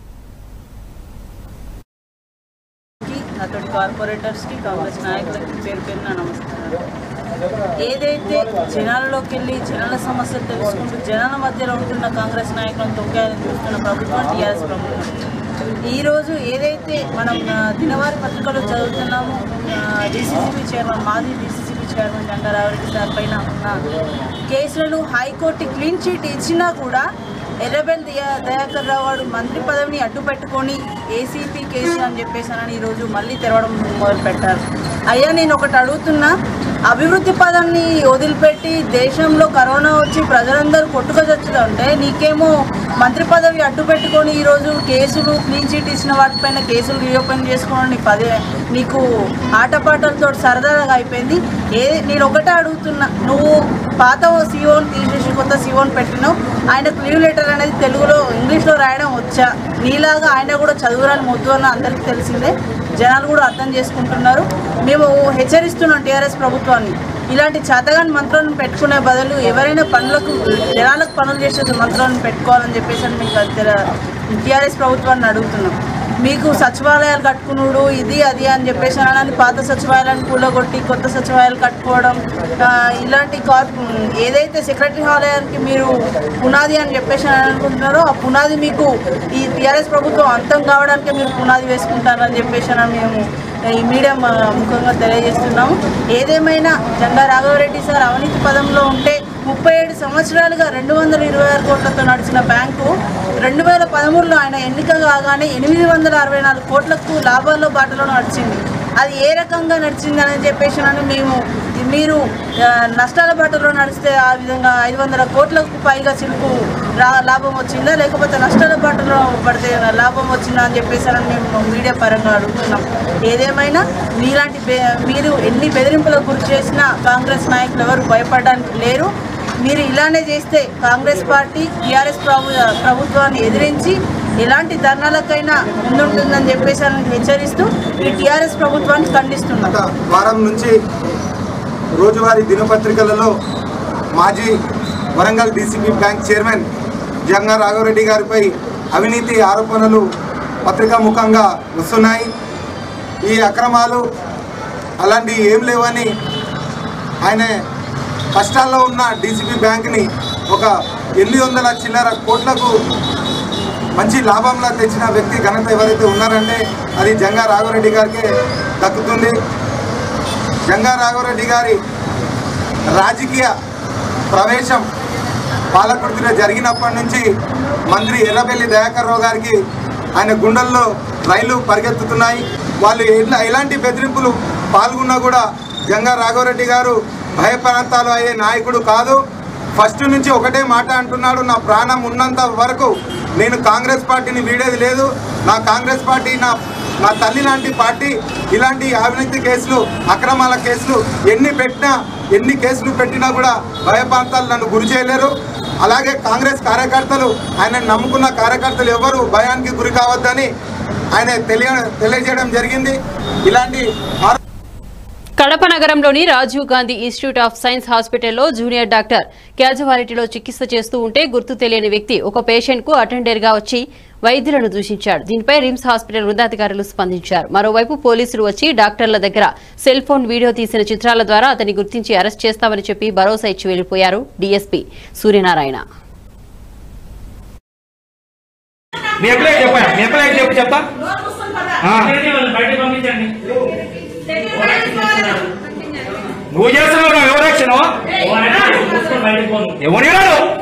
[SPEAKER 16] అతడి కార్పొరేటర్స్కి కాంగ్రెస్ నాయకులకి పేరు పేరున నమస్కారం ఏదైతే జనాలలోకి వెళ్ళి జనాల సమస్యలు తెలుసుకుంటూ జనాల మధ్యలో ఉంటున్న కాంగ్రెస్ నాయకులను తొక్కాయని చూస్తున్న ప్రభుత్వం టీఆర్ఎస్ ప్రభుత్వం ఈరోజు ఏదైతే మనం ఆ, దినవారి పత్రికలో చదువుతున్నామో డీసీసీబీ చైర్మన్ మాజీ డీసీసీబీ చైర్మన్ జంగారావరెడ్డి సార్ పైన ఉన్న కేసులను హైకోర్టు క్లీన్ చీట్ ఇచ్చినా కూడా ఎర్రబెల్ దయా దయాకర్ రావు గారు మంత్రి పదవిని అడ్డు పెట్టుకొని ఏసీపీ కేసు అని చెప్పేసానని ఈరోజు మళ్ళీ తెరవడం మొదలు పెట్టారు అయ్యా నేను ఒకటి అడుగుతున్నా అభివృద్ధి పదాన్ని వదిలిపెట్టి దేశంలో కరోనా వచ్చి ప్రజలందరూ కొట్టుకొచ్చుతుంటే నీకేమో మంత్రి పదవి అడ్డు పెట్టుకొని ఈరోజు కేసులు క్లీన్ చీట్ ఇచ్చిన వాటిపైన కేసులు రీఓపెన్ చేసుకోవడం నీ పదే నీకు ఆటపాటలతో సరదాగా అయిపోయింది ఏ నేను ఒకటే అడుగుతున్నా నువ్వు పాత సీఓని తీసేసి కొత్త సీఓని పెట్టినావు ఆయనకు లీవ్ లెటర్ అనేది తెలుగులో ఇంగ్లీష్లో రాయడం వచ్చా నీలాగా ఆయన కూడా చదువురాని మొద్దు అని అందరికీ తెలిసిందే జనాలు కూడా అర్థం చేసుకుంటున్నారు మేము హెచ్చరిస్తున్నాం టీఆర్ఎస్ ప్రభుత్వాన్ని ఇలాంటి చేతగాని మంత్రాలను పెట్టుకునే బదులు ఎవరైనా పనులకు జనాలకు పనులు చేసే మంత్రాలను పెట్టుకోవాలని చెప్పేసి అని మీకు టీఆర్ఎస్ ప్రభుత్వాన్ని అడుగుతున్నాం మీకు సచివాలయాలు కట్టుకున్నాడు ఇది అది అని చెప్పేసి అని పాత సచివాలయాన్ని కూలగొట్టి కొత్త సచివాలయాలు కట్టుకోవడం ఆ, ఇలాంటి కార్ ఏదైతే సెక్రటరీ ఆలయానికి మీరు పునాది అని చెప్పేసి అని అనుకుంటున్నారో ఆ పునాది మీకు ఈ టీఆర్ఎస్ ప్రభుత్వం అంతం కావడానికి మీరు పునాది వేసుకుంటారని చెప్పేసి అని మేము ఈ మీడియా మ- ముఖంగా తెలియజేస్తున్నాము ఏదేమైనా జెండా రాఘవరెడ్డి సార్ అవినీతి పదంలో ఉంటే ముప్పై ఏడు సంవత్సరాలుగా రెండు వందల ఇరవై ఆరు కోట్లతో నడిచిన బ్యాంకు రెండు వేల పదమూడులో ఆయన ఎన్నిక కాగానే ఎనిమిది వందల అరవై నాలుగు కోట్లకు లాభాల్లో బాటలో నడిచింది అది ఏ రకంగా నడిచిందని చెప్పేసి అని మేము మీరు ఆ, నష్టాల బాటలో నడిస్తే ఆ విధంగా ఐదు వందల కోట్లకు పైగా చిలుకు రా లాభం వచ్చిందా లేకపోతే నష్టాల బాటలో పడితే లాభం వచ్చిందా అని చెప్పేసి అని మేము మీడియా పరంగా అడుగుతున్నాం ఏదేమైనా మీలాంటి బె- మీరు ఎన్ని బెదిరింపులకు గురి చేసినా కాంగ్రెస్ నాయకులు ఎవరు భయపడడానికి లేరు మీరు ఇలానే చేస్తే కాంగ్రెస్ పార్టీ టీఆర్ఎస్ ప్రభు ప్రభుత్వాన్ని ఎదిరించి ఎలాంటి ధర్నాలకైనా ముందుంటుందని చెప్పేసి అని హెచ్చరిస్తూ ఈ టీఆర్ఎస్ ప్రభుత్వాన్ని ఖండిస్తున్నాం
[SPEAKER 17] వారం నుంచి రోజువారీ దినపత్రికలలో మాజీ Warangal DCB bank chairman Janga Raghavareddy గారిపై అవినీతి ఆరోపణలు పత్రికా ముఖంగా వస్తున్నాయి ఈ అక్రమాలు అలాంటివి ఏం లేవని ఆయన కష్టాల్లో ఉన్న డీసీబీ బ్యాంక్ని ఒక ఎనిమిది వందల చిల్లర కోట్లకు మంచి లాభంలా తెచ్చిన వ్యక్తి ఘనత ఎవరైతే ఉన్నారంటే అది జంగా రాఘవరెడ్డి గారికే దక్కుతుంది జంగా రాఘవరెడ్డి గారి రాజకీయ ప్రవేశం పాలకుర్తిలో జరిగినప్పటి నుంచి మంత్రి ఎర్రబెల్లి దయాకర్ రావు గారికి ఆయన గుండెల్లో రైలు పరిగెత్తుతున్నాయి వాళ్ళు ఎట్లా ఎలాంటి బెదిరింపులు పాల్గొన్నా కూడా జంగా రాఘవరెడ్డి గారు భయప్రాంతాలు అయ్యే నాయకుడు కాదు ఫస్ట్ నుంచి ఒకటే మాట అంటున్నాడు నా ప్రాణం ఉన్నంత వరకు నేను కాంగ్రెస్ పార్టీని వీడేది లేదు నా కాంగ్రెస్ పార్టీ నా నా తల్లి లాంటి పార్టీ ఇలాంటి అవినీతి కేసులు అక్రమాల కేసులు ఎన్ని పెట్టినా ఎన్ని కేసులు పెట్టినా కూడా భయప్రాంతాలు నన్ను గురి చేయలేరు అలాగే కాంగ్రెస్ కార్యకర్తలు ఆయన నమ్ముకున్న కార్యకర్తలు ఎవరు భయానికి గురి కావద్దని ఆయన తెలియ తెలియజేయడం జరిగింది ఇలాంటి ఆరో-
[SPEAKER 2] కడప నగరంలోని Rajiv Gandhi institute of science హాస్పిటల్లో జూనియర్ డాక్టర్ క్యాజువాలిటీలో చికిత్స చేస్తూ ఉంటే గుర్తు తెలియని వ్యక్తి ఒక పేషెంట్ కు అటెండర్ గా వచ్చి వైద్యులను దూషించాడు దీనిపై రిమ్స్ హాస్పిటల్ ఉన్నతాధికారులు స్పందించారు మరోవైపు పోలీసులు వచ్చి డాక్టర్ల దగ్గర సెల్ ఫోన్ వీడియో తీసిన చిత్రాల ద్వారా అతన్ని గుర్తించి అరెస్ట్ చేస్తామని చెప్పి భరోసా ఇచ్చి వెళ్లిపోయారు డీఎస్పీ సూర్యనారాయణ
[SPEAKER 18] మీ ఎప్పుడే చెప్పా మీ ఎప్పుడే చెప్పు చెప్తా ఆ. నువ్వు చేస్తున్నావు నా వివరాక్షను ఎవరు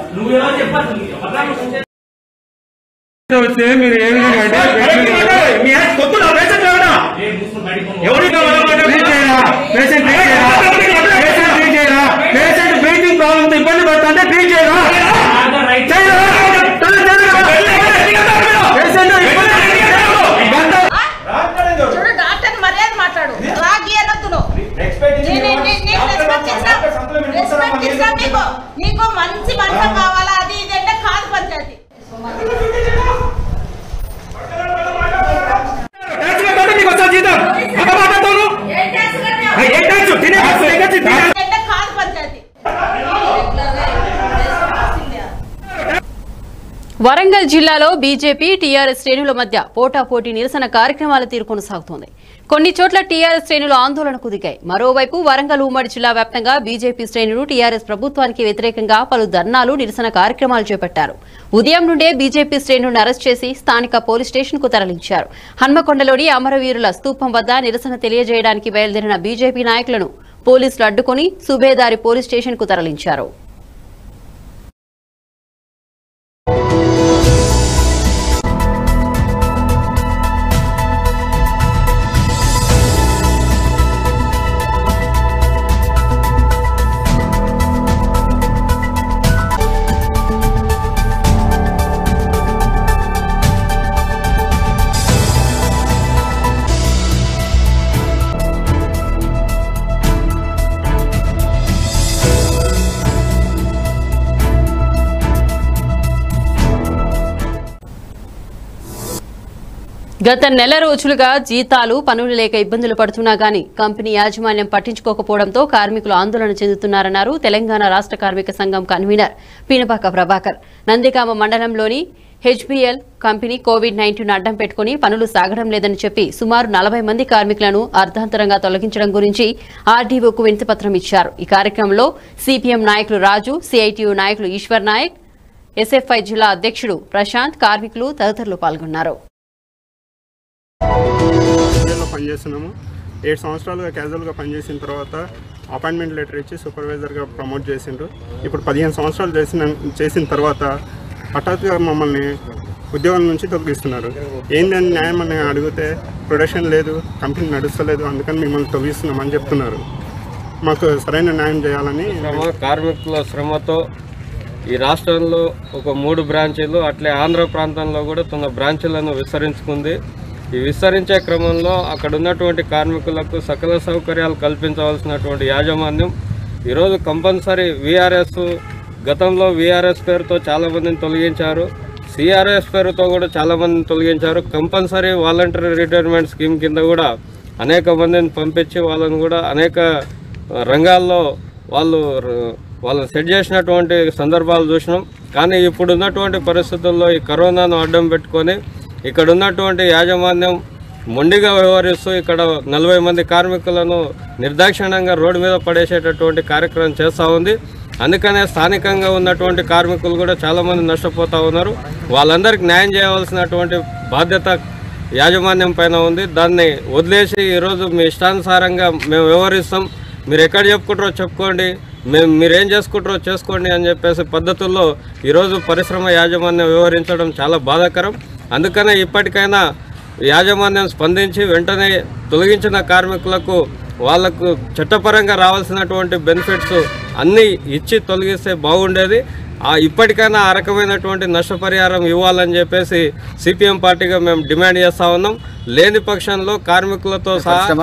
[SPEAKER 18] వస్తే మీరు ఏ విధంగా అంటే మీ కొత్త పేషెంట్ ఎవరా ఎవరు పేషెంట్ ట్రీట్ చేయరా పేషెంట్ ట్రీట్ చేయరా పేషెంట్ బ్రీతింగ్ ప్రాబ్లమ్ ఇబ్బంది పడుతుంటే ట్రీట్ చేయరా చేయరా పేషెంట్
[SPEAKER 19] చూడు డాక్టర్ మర్యాద మాట్లాడు రాగి అనొద్దు నువ్వు. నేను- నేను- నేను రెస్పెక్ట్ ఇస్తా- రెస్పెక్ట్ ఇస్తా నీకు నీకు మంచి మనసు కావాలా అది ఇది అంటే కాదు పంచాయతీ
[SPEAKER 18] నీకు వస్తా జీతం అక్కడ మాట్లాడతాను ఏ ట్యాక్స్ తినే
[SPEAKER 19] అంటే కాదు పంచాయతీ
[SPEAKER 2] వరంగల్ జిల్లాలో బీజేపీ టీఆర్ఎస్ శ్రేణుల మధ్య పోటాపోటీ నిరసన కార్యక్రమాల తీరు కొనసాగుతోంది కొన్ని చోట్ల టీఆర్ఎస్ శ్రేణులు ఆందోళనకు దిగాయి మరోవైపు వరంగల్ ఉమ్మడి జిల్లా వ్యాప్తంగా బీజేపీ శ్రేణులు టీఆర్ఎస్ ప్రభుత్వానికి వ్యతిరేకంగా పలు ధర్నాలు నిరసన కార్యక్రమాలు చేపట్టారు ఉదయం నుండే బీజేపీ శ్రేణులను అరెస్ట్ చేసి స్థానిక పోలీస్ స్టేషన్ కు తరలించారు హన్మకొండలోని అమరవీరుల స్తూపం వద్ద నిరసన తెలియజేయడానికి బయలుదేరిన బీజేపీ నాయకులను పోలీసులు అడ్డుకుని సుబేదారి పోలీస్ స్టేషన్ కు తరలించారు గత నెల రోజులుగా జీతాలు పనులు లేక ఇబ్బందులు పడుతున్నా గానీ కంపెనీ యాజమాన్యం పట్టించుకోకపోవడంతో కార్మికులు ఆందోళన చెందుతున్నారన్నారు తెలంగాణ రాష్ట్ర కార్మిక సంఘం కన్వీనర్ పీనపాక ప్రభాకర్ నందిగామ మండలంలోని హెచ్బిఎల్ కంపెనీ కోవిడ్ నైన్టీన్ అడ్డం పెట్టుకుని పనులు సాగడం లేదని చెప్పి సుమారు నలభై మంది కార్మికులను అర్ధాంతరంగా తొలగించడం గురించి ఆర్డీఓకు వినతిపత్రం ఇచ్చారు ఈ కార్యక్రమంలో సిపిఎం నాయకులు రాజు సిఐటియు నాయకులు ఈశ్వర్ నాయక్ ఎస్ఎఫ్ఐ జిల్లా అధ్యక్షుడు ప్రశాంత్ కార్మికులు తదితరులు పాల్గొన్నారు
[SPEAKER 20] లో పనిచేస్తున్నాము ఏడు సంవత్సరాలుగా క్యాజువల్గా పనిచేసిన తర్వాత అపాయింట్మెంట్ లెటర్ ఇచ్చి సూపర్వైజర్గా ప్రమోట్ చేసిండ్రు ఇప్పుడు పదిహేను సంవత్సరాలు చేసిన చేసిన తర్వాత హఠాత్తుగా మమ్మల్ని ఉద్యోగాల నుంచి తొలగిస్తున్నారు ఏంటని న్యాయం అని అడిగితే ప్రొడక్షన్ లేదు కంపెనీ నడుస్తలేదు అందుకని మిమ్మల్ని తొలగిస్తున్నామని చెప్తున్నారు మాకు సరైన న్యాయం చేయాలని
[SPEAKER 21] శ్రమ కార్మికుల శ్రమతో ఈ రాష్ట్రంలో ఒక మూడు బ్రాంచీలు అట్లే ఆంధ్ర ప్రాంతంలో కూడా తన బ్రాంచీలను విస్తరించుకుంది ఈ విస్తరించే క్రమంలో అక్కడ ఉన్నటువంటి కార్మికులకు సకల సౌకర్యాలు కల్పించవలసినటువంటి యాజమాన్యం ఈరోజు కంపల్సరీ విఆర్ఎస్ గతంలో విఆర్ఎస్ పేరుతో చాలామందిని తొలగించారు సిఆర్ఎస్ పేరుతో కూడా చాలామందిని తొలగించారు కంపల్సరీ వాలంటరీ రిటైర్మెంట్ స్కీమ్ కింద కూడా అనేక మందిని పంపించి వాళ్ళని కూడా అనేక ఆ, రంగాల్లో వాళ్ళు ర- వాళ్ళని సెట్ చేసినటువంటి సందర్భాలు చూసినాం కానీ ఇప్పుడు ఉన్నటువంటి పరిస్థితుల్లో ఈ కరోనాను అడ్డం పెట్టుకొని ఇక్కడ ఉన్నటువంటి యాజమాన్యం మొండిగా వ్యవహరిస్తూ ఇక్కడ నలభై మంది కార్మికులను నిర్దాక్షిణ్యంగా రోడ్డు మీద పడేసేటటువంటి కార్యక్రమం చేస్తూ ఉంది అందుకనే స్థానికంగా ఉన్నటువంటి కార్మికులు కూడా చాలామంది నష్టపోతూ ఉన్నారు వాళ్ళందరికీ న్యాయం చేయవలసినటువంటి బాధ్యత యాజమాన్యం పైన ఉంది దాన్ని వదిలేసి ఈరోజు మీ ఇష్టానుసారంగా మేము వ్యవహరిస్తాం మీరు ఎక్కడ చెప్పుకుంటారో చెప్పుకోండి మేము మీరేం చేసుకుంటారో చేసుకోండి అని చెప్పేసి పద్ధతుల్లో ఈరోజు పరిశ్రమ యాజమాన్యం వ్యవహరించడం చాలా బాధాకరం అందుకనే ఇప్పటికైనా యాజమాన్యం స్పందించి వెంటనే తొలగించిన కార్మికులకు వాళ్లకు చట్టపరంగా రావాల్సినటువంటి బెనిఫిట్స్ అన్నీ ఇచ్చి తొలగిస్తే బాగుండేది ఆ ఇప్పటికైనా ఆ రకమైనటువంటి నష్టపరిహారం ఇవ్వాలని చెప్పేసి సిపిఎం పార్టీగా మేము డిమాండ్ చేస్తా ఉన్నాం లేని పక్షంలో కార్మికులతో సహా
[SPEAKER 22] పరిశ్రమ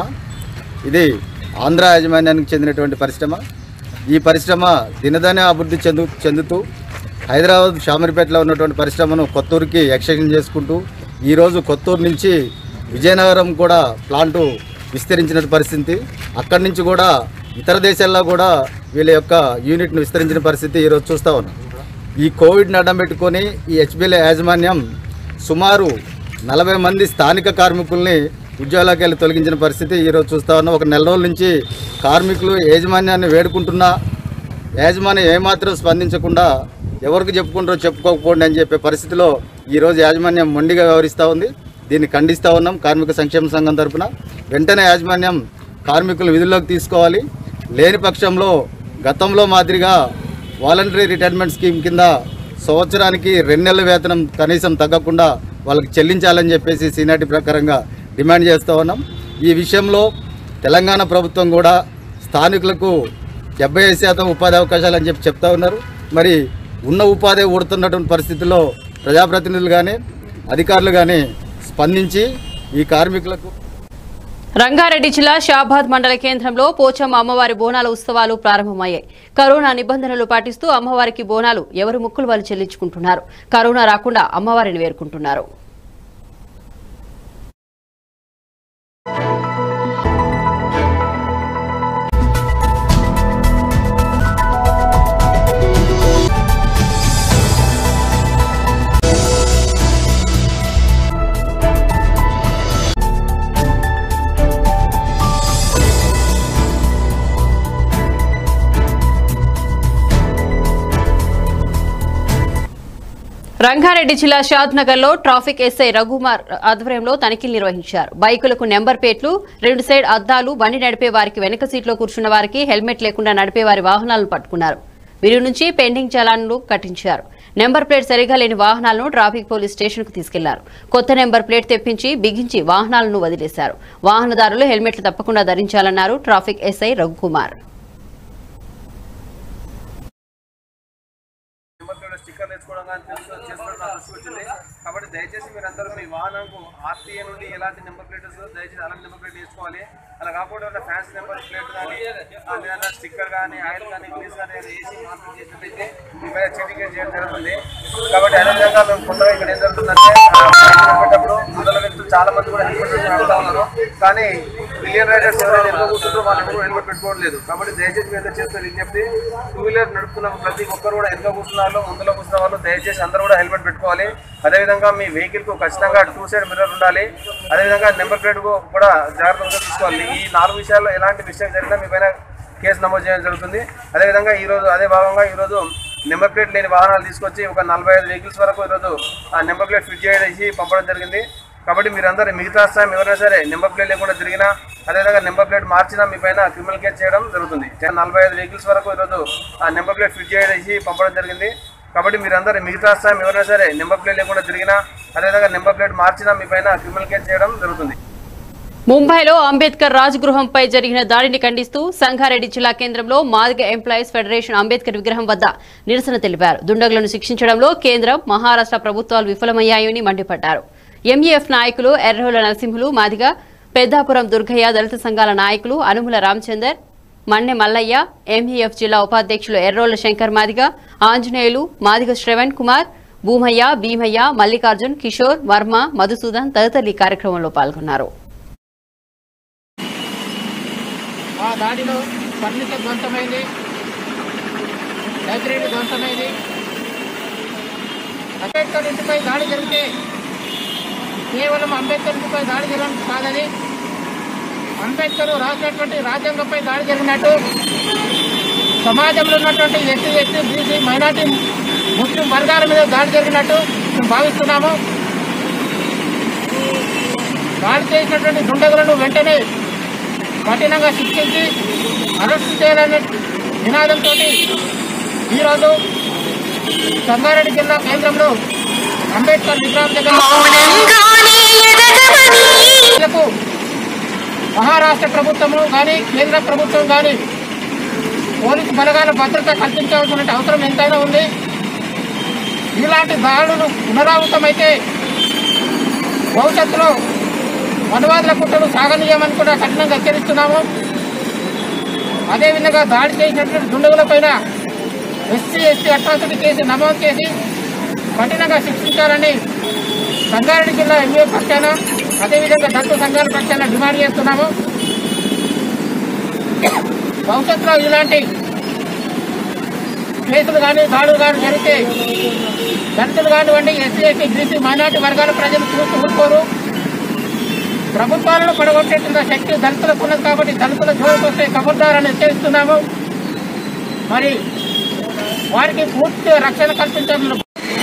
[SPEAKER 22] ఇది ఆంధ్ర యాజమాన్యానికి చెందినటువంటి పరిశ్రమ ఈ పరిశ్రమ దినదన అభివృద్ధి చెందు చెందుతూ హైదరాబాద్ షామీర్పేటలో ఉన్నటువంటి పరిశ్రమను కొత్తూరుకి ఎక్స్టెన్షన్ చేసుకుంటూ ఈరోజు కొత్తూరు నుంచి విజయనగరం కూడా ప్లాంటు విస్తరించిన పరిస్థితి అక్కడి నుంచి కూడా ఇతర దేశాల్లో కూడా వీళ్ళ యొక్క యూనిట్ను విస్తరించిన పరిస్థితి ఈరోజు చూస్తూ ఉన్నాం ఈ కోవిడ్ని అడ్డం పెట్టుకొని ఈ హెచ్బిఎల్ యాజమాన్యం సుమారు నలభై మంది స్థానిక కార్మికుల్ని ఉద్యోగాలకు వెళ్ళి తొలగించిన పరిస్థితి ఈరోజు చూస్తా ఉన్నాం ఒక నెల రోజుల నుంచి కార్మికులు యాజమాన్యాన్ని వేడుకుంటున్నా యాజమాన్యం ఏమాత్రం స్పందించకుండా ఎవరికి చెప్పుకుంటారో చెప్పుకోకపోండి అని చెప్పే పరిస్థితిలో ఈరోజు యాజమాన్యం మొండిగా వ్యవహరిస్తూ ఉంది దీన్ని ఖండిస్తూ ఉన్నాం కార్మిక సంక్షేమ సంఘం తరపున వెంటనే యాజమాన్యం కార్మికులు విధుల్లోకి తీసుకోవాలి లేని పక్షంలో గతంలో మాదిరిగా వాలంటరీ రిటైర్మెంట్ స్కీమ్ కింద సంవత్సరానికి రెండు నెలల వేతనం కనీసం తగ్గకుండా వాళ్ళకి చెల్లించాలని చెప్పేసి సీనాటి ప్రకారంగా డిమాండ్ చేస్తూ ఉన్నాం ఈ విషయంలో తెలంగాణ ప్రభుత్వం కూడా స్థానికులకు డెబ్బై ఐదు శాతం ఉపాధి అవకాశాలు అని చెప్పి చెప్తా ఉన్నారు మరి ఉన్న ఉపాధి ఊడుతున్నటువంటి పరిస్థితుల్లో ప్రజాప్రతినిధులు కానీ అధికారులు కానీ స్పందించి ఈ కార్మికులకు
[SPEAKER 2] రంగారెడ్డి జిల్లా షాబాద్ మండల కేంద్రంలో పోచమ్మ అమ్మవారి బోనాల ఉత్సవాలు ప్రారంభమయ్యాయి కరోనా నిబంధనలు పాటిస్తూ అమ్మవారికి బోనాలు ఎవరు ముక్కులు వాళ్ళు చెల్లించుకుంటున్నారు కరోనా రాకుండా అమ్మవారిని వేరుకుంటున్నారు రంగారెడ్డి జిల్లా షాద్ నగర్ లో ట్రాఫిక్ ఎస్ఐ రఘుమార్ ఆధ్వర్యంలో తనిఖీలు నిర్వహించారు బైకులకు నెంబర్ ప్లేట్లు రెండు సైడ్ అద్దాలు బండి నడిపే వారికి వెనక సీట్లో కూర్చున్న వారికి హెల్మెట్ లేకుండా నడిపే వారి వాహనాలను పట్టుకున్నారు వీరి నుంచి పెండింగ్ చలాన్లు కట్టించారు నెంబర్ ప్లేట్ సరిగా లేని వాహనాలను ట్రాఫిక్ పోలీస్ స్టేషన్ కు తీసుకెళ్లారు కొత్త నెంబర్ ప్లేట్ తెప్పించి బిగించి వాహనాలను వదిలేశారు వాహనదారులు హెల్మెట్లు తప్పకుండా ధరించాలన్నారు ట్రాఫిక్ ఎస్ఐ రఘుకుమార్
[SPEAKER 23] స్టిక్కర్ తెచ్చుకోవడం కానీ చేస్తూ- చేస్తున్న నాకు దృష్టికి వచ్చింది కాబట్టి దయచేసి మీరందరూ మీ వాహనంకు ఆర్టీఏ నుండి ఎలాంటి నెంబర్ ప్లేట్ వస్తుందో దయచేసి అలాంటి నెంబర్ ప్లేట్ వేసుకోవాలి అలా కాకుండా ఏమైనా ఫ్యాన్సీ నెంబర్ ప్లేట్ కానీ ఆ లేదంటే స్టిక్కర్ కానీ ఆయిల్ కానీ గ్రీస్ కానీ ఏదైనా వేసి మార్పు చేసినట్టయితే మీ మీద చీటింగ్ చేయడం జరుగుతుంది కాబట్టి అదేవిధంగా మేము కొత్తగా ఇక్కడ ఏం జరుగుతుందంటే ఆ, బైక్ నడిపేటప్పుడు మొదల వ్యక్తులు చాలా మంది కూడా హెల్మెట్ పెట్టుకుని నడుపుతా ఉన్నారు కానీ మిలియన్ రైడర్స్ ఎవరైతే ఎక్కువ కూర్చుంటారో వాళ్ళు ఎవరు హెల్మెట్ పెట్టుకోవడం లేదు కాబట్టి దయచేసి మీరు ఎంత చేస్తారు విజ్ఞప్తి టూ వీలర్ నడుపుతున్న ప్రతి ఒక్కరు కూడా ఎంత కూర్చున్నారు ముందులో కూర్చున్న వాళ్ళు దయచేసి అందరూ కూడా హెల్మెట్ పెట్టుకోవాలి అదేవిధంగా మీ వెహికల్ కు ఖచ్చితంగా టూ సైడ్ మిర్రర్ ఉండాలి అదేవిధంగా నెంబర్ ప్లేట్ కూడా జాగ్రత్తగా చూసుకోవాలి ఈ నాలుగు విషయాల్లో ఎలాంటి మిస్టేక్ జరిగినా మీ పైన కేసు నమోదు చేయడం జరుగుతుంది అదేవిధంగా ఈ రోజు అదే భాగంగా ఈ రోజు నెంబర్ ప్లేట్ లేని వాహనాలు తీసుకొచ్చి ఒక నలభై ఐదు వెహికల్స్ వరకు ఈరోజు ఆ నెంబర్ ప్లేట్ ఫిట్ చేసి పంపడం జరిగింది కాబట్టి మీరందరూ మిగతా టైం ఎవరైనా సరే నెంబర్ ప్లేట్ లేకుండా తిరిగినా అదేవిధంగా నెంబర్ ప్లేట్ మార్చినా మీ పైన క్రిమినల్ కేసు చేయడం జరుగుతుంది నలభై ఐదు వెహికల్స్ వరకు ఈరోజు ఆ నెంబర్ ప్లేట్ ఫిట్ చేసి పంపడం జరిగింది కాబట్టి మీరందరూ మిగతా సమయం ఎవరైనా సరే నెంబర్ ప్లేట్ లేకుండా తిరిగినా అదేవిధంగా నెంబర్ ప్లేట్ మార్చినా మీ పైన క్రిమినల్ కేసు చేయడం జరుగుతుంది
[SPEAKER 2] ముంబైలో అంబేద్కర్ రాజ్గృహంపై జరిగిన దాడిని ఖండిస్తూ సంగారెడ్డి జిల్లా కేంద్రంలో మాదిగ ఎంప్లాయీస్ ఫెడరేషన్ అంబేద్కర్ విగ్రహం వద్ద నిరసన తెలిపారు దుండగులను శిక్షించడంలో కేంద్రం మహారాష్ట్ర ప్రభుత్వాలు విఫలమయ్యాయని మండిపడ్డారు ఎంఈఎఫ్ నాయకులు ఎర్రోల నరసింహులు మాదిగ పెద్దాపురం దుర్గయ్య దళిత సంఘాల నాయకులు అనుముల రామచందర్ మన్నె మల్లయ్య ఎంఈఎఫ్ జిల్లా ఉపాధ్యక్షులు ఎర్రోల శంకర్ మాదిగ ఆంజనేయులు మాదిగ శ్రవణ్ కుమార్ భూమయ్య భీమయ్య మల్లికార్జున్ కిషోర్ వర్మ మధుసూదన్ తదితరులు ఈ కార్యక్రమంలో పాల్గొన్నారు
[SPEAKER 1] ఆ దాడిలో ఫర్నిచర్ ధ్వంసమైంది లైబ్రరీ ధ్వంసమైంది అంబేద్కర్ ఇంటిపై దాడి జరిగితే కేవలం అంబేద్కర్ ఇంటిపై దాడి జరగడం కాదని అంబేద్కర్ రాసినటువంటి రాజ్యాంగంపై దాడి జరిగినట్టు సమాజంలో ఉన్నటువంటి SC ST BC minority Muslim వర్గాల మీద దాడి జరిగినట్టు మేము భావిస్తున్నాము దాడి చేసినటువంటి దుండగులను వెంటనే కఠినంగా శిక్షించి అరెస్టు చేయాలనే నినాదంతో ఈరోజు సంగారెడ్డి జిల్లా కేంద్రంలో అంబేద్కర్ విగ్రహం దగ్గర ప్రజలకు మహారాష్ట్ర ప్రభుత్వము కానీ కేంద్ర ప్రభుత్వం కానీ పోలీసు బలగాల భద్రత కల్పించవలసిన అవసరం ఎంతైనా ఉంది ఇలాంటి దాడులు పునరావృతమైతే భవిష్యత్తులో మనువాదుల కుట్రలు సాగనీయమని కూడా కఠినంగా హెచ్చరిస్తున్నాము అదేవిధంగా దాడి చేసినటువంటి దుండగుల పైన ఎస్సీ ఎస్టీ అట్రాసిటీ కేసు నమోదు చేసి కఠినంగా శిక్షించాలని సంగారెడ్డి జిల్లా ఎంఏ పక్షాన అదేవిధంగా దళిత సంఘాల పక్షాన డిమాండ్ చేస్తున్నాము భవిష్యత్తులో ఇలాంటి కేసులు కానీ దాడులు కానీ జరిగితే దళితులు కానివ్వండి ఎస్సీ ఎస్టీ బీసీ మైనార్టీ వర్గాల ప్రజలు చూసి ఊరుకోరు ప్రభుత్వాలను పడగొట్టేట్టున్న శక్తి దళితులకు ఉన్నది కాబట్టి దళితుల జోలికి వస్తే కబుర్దారని హెచ్చరిస్తున్నాము మరి వారికి పూర్తి రక్షణ కల్పించడంలో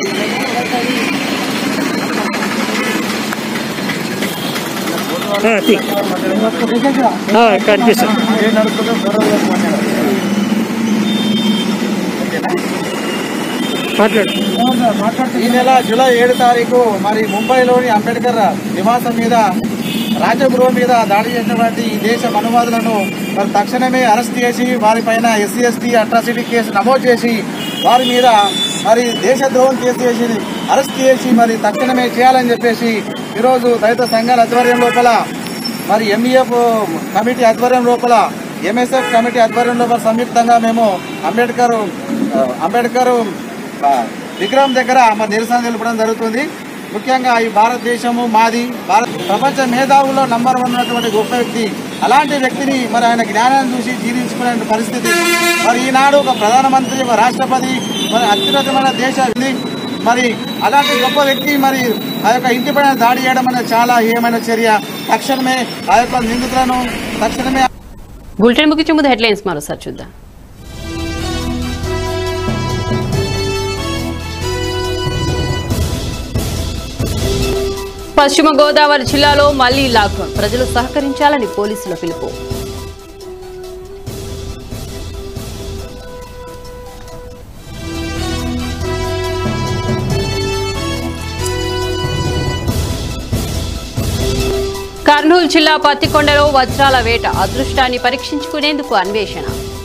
[SPEAKER 3] ఈ నెల జూలై ఏడు తారీఖు మరి ముంబైలోని అంబేద్కర్ నివాసం మీద రాజగృహం మీద దాడి చేసినటువంటి ఈ దేశ మనువాదులను మరి తక్షణమే అరెస్ట్ చేసి వారిపైన ఎస్సీ ఎస్టీ అట్రాసిటీ కేసు నమోదు చేసి వారి మీద మరి దేశద్రోహం కేసు చేసి అరెస్ట్ చేసి మరి తక్షణమే చేయాలని చెప్పేసి ఈరోజు దళిత సంఘాల ఆధ్వర్యం లోపల మరి ఎంఈఎఫ్ కమిటీ ఆధ్వర్యం లోపల ఎంఎస్ఎఫ్ కమిటీ ఆధ్వర్యం లోపల సంయుక్తంగా మేము అంబేద్కర్ ఆ, అంబేద్కర్ ఆ, విగ్రహం దగ్గర మరి నిరసన తెలపడం జరుగుతుంది ముఖ్యంగా ఈ భారతదేశము మాది భారత ప్రపంచ మేధావుల్లో నంబర్ వన్ ఉన్నటువంటి గొప్ప వ్యక్తి అలాంటి వ్యక్తిని మరి ఆయన జ్ఞానాన్ని చూసి జీవించుకునే పరిస్థితి మరి ఈనాడు ఒక ప్రధానమంత్రి ఒక రాష్ట్రపతి మరి అత్యున్నతమైన దేశ ఇది. మరి అలాంటి గొప్ప వ్యక్తి మరి ఆ యొక్క ఇంటిపైన దాడి చేయడం అనేది చాలా హేయమైన చర్య తక్షణమే ఆ యొక్క నిందితులను తక్షణమే
[SPEAKER 2] బులెటిన్ ముగించే ముందు హెడ్లైన్స్ మరోసారి చూద్దాం పశ్చిమ గోదావరి జిల్లాలో మళ్లీ లాక్డౌన్ ప్రజలు సహకరించాలని పోలీసుల పిలుపు కర్నూలు జిల్లా పత్తికొండలో వజ్రాల వేట అదృష్టాన్ని పరీక్షించుకునేందుకు అన్వేషణ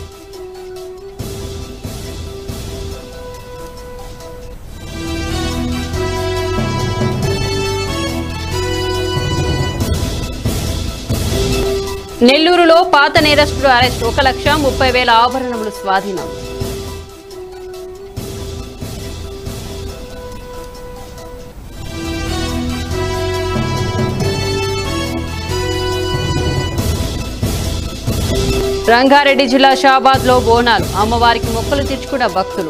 [SPEAKER 2] నెల్లూరులో పాత నేరస్తుడు అరెస్ట్ ఒక లక్ష ముప్పై వేల ఆభరణములు స్వాధీనం రంగారెడ్డి జిల్లా షాబాద్ లో బోనాలు అమ్మవారికి మొక్కలు తెచ్చుకున్న భక్తులు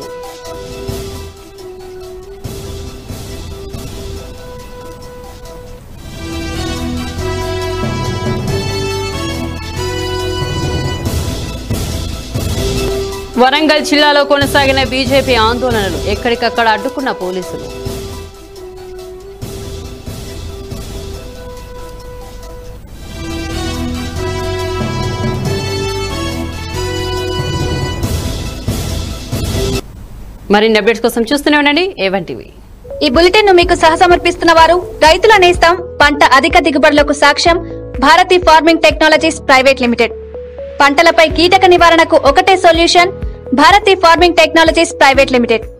[SPEAKER 2] వరంగల్ జిల్లాలో కొనసాగిన బీజేపీ ఆందోళనలు ఎక్కడికక్కడ అడ్డుకున్న పోలీసులు మరిన్ని అప్డేట్స్ కోసం చూస్తూనే ఉండండి ఏవన్ టీవీ
[SPEAKER 5] ఈ బులెటిన్ ను మీకు సహసమర్పిస్తున్న వారు రైతుల నేస్తం పంట అధిక దిగుబడులకు సాక్ష్యం Bharati farming technologies private limited పంటలపై కీటక నివారణకు ఒకటే solution Bharati farming technologies private limited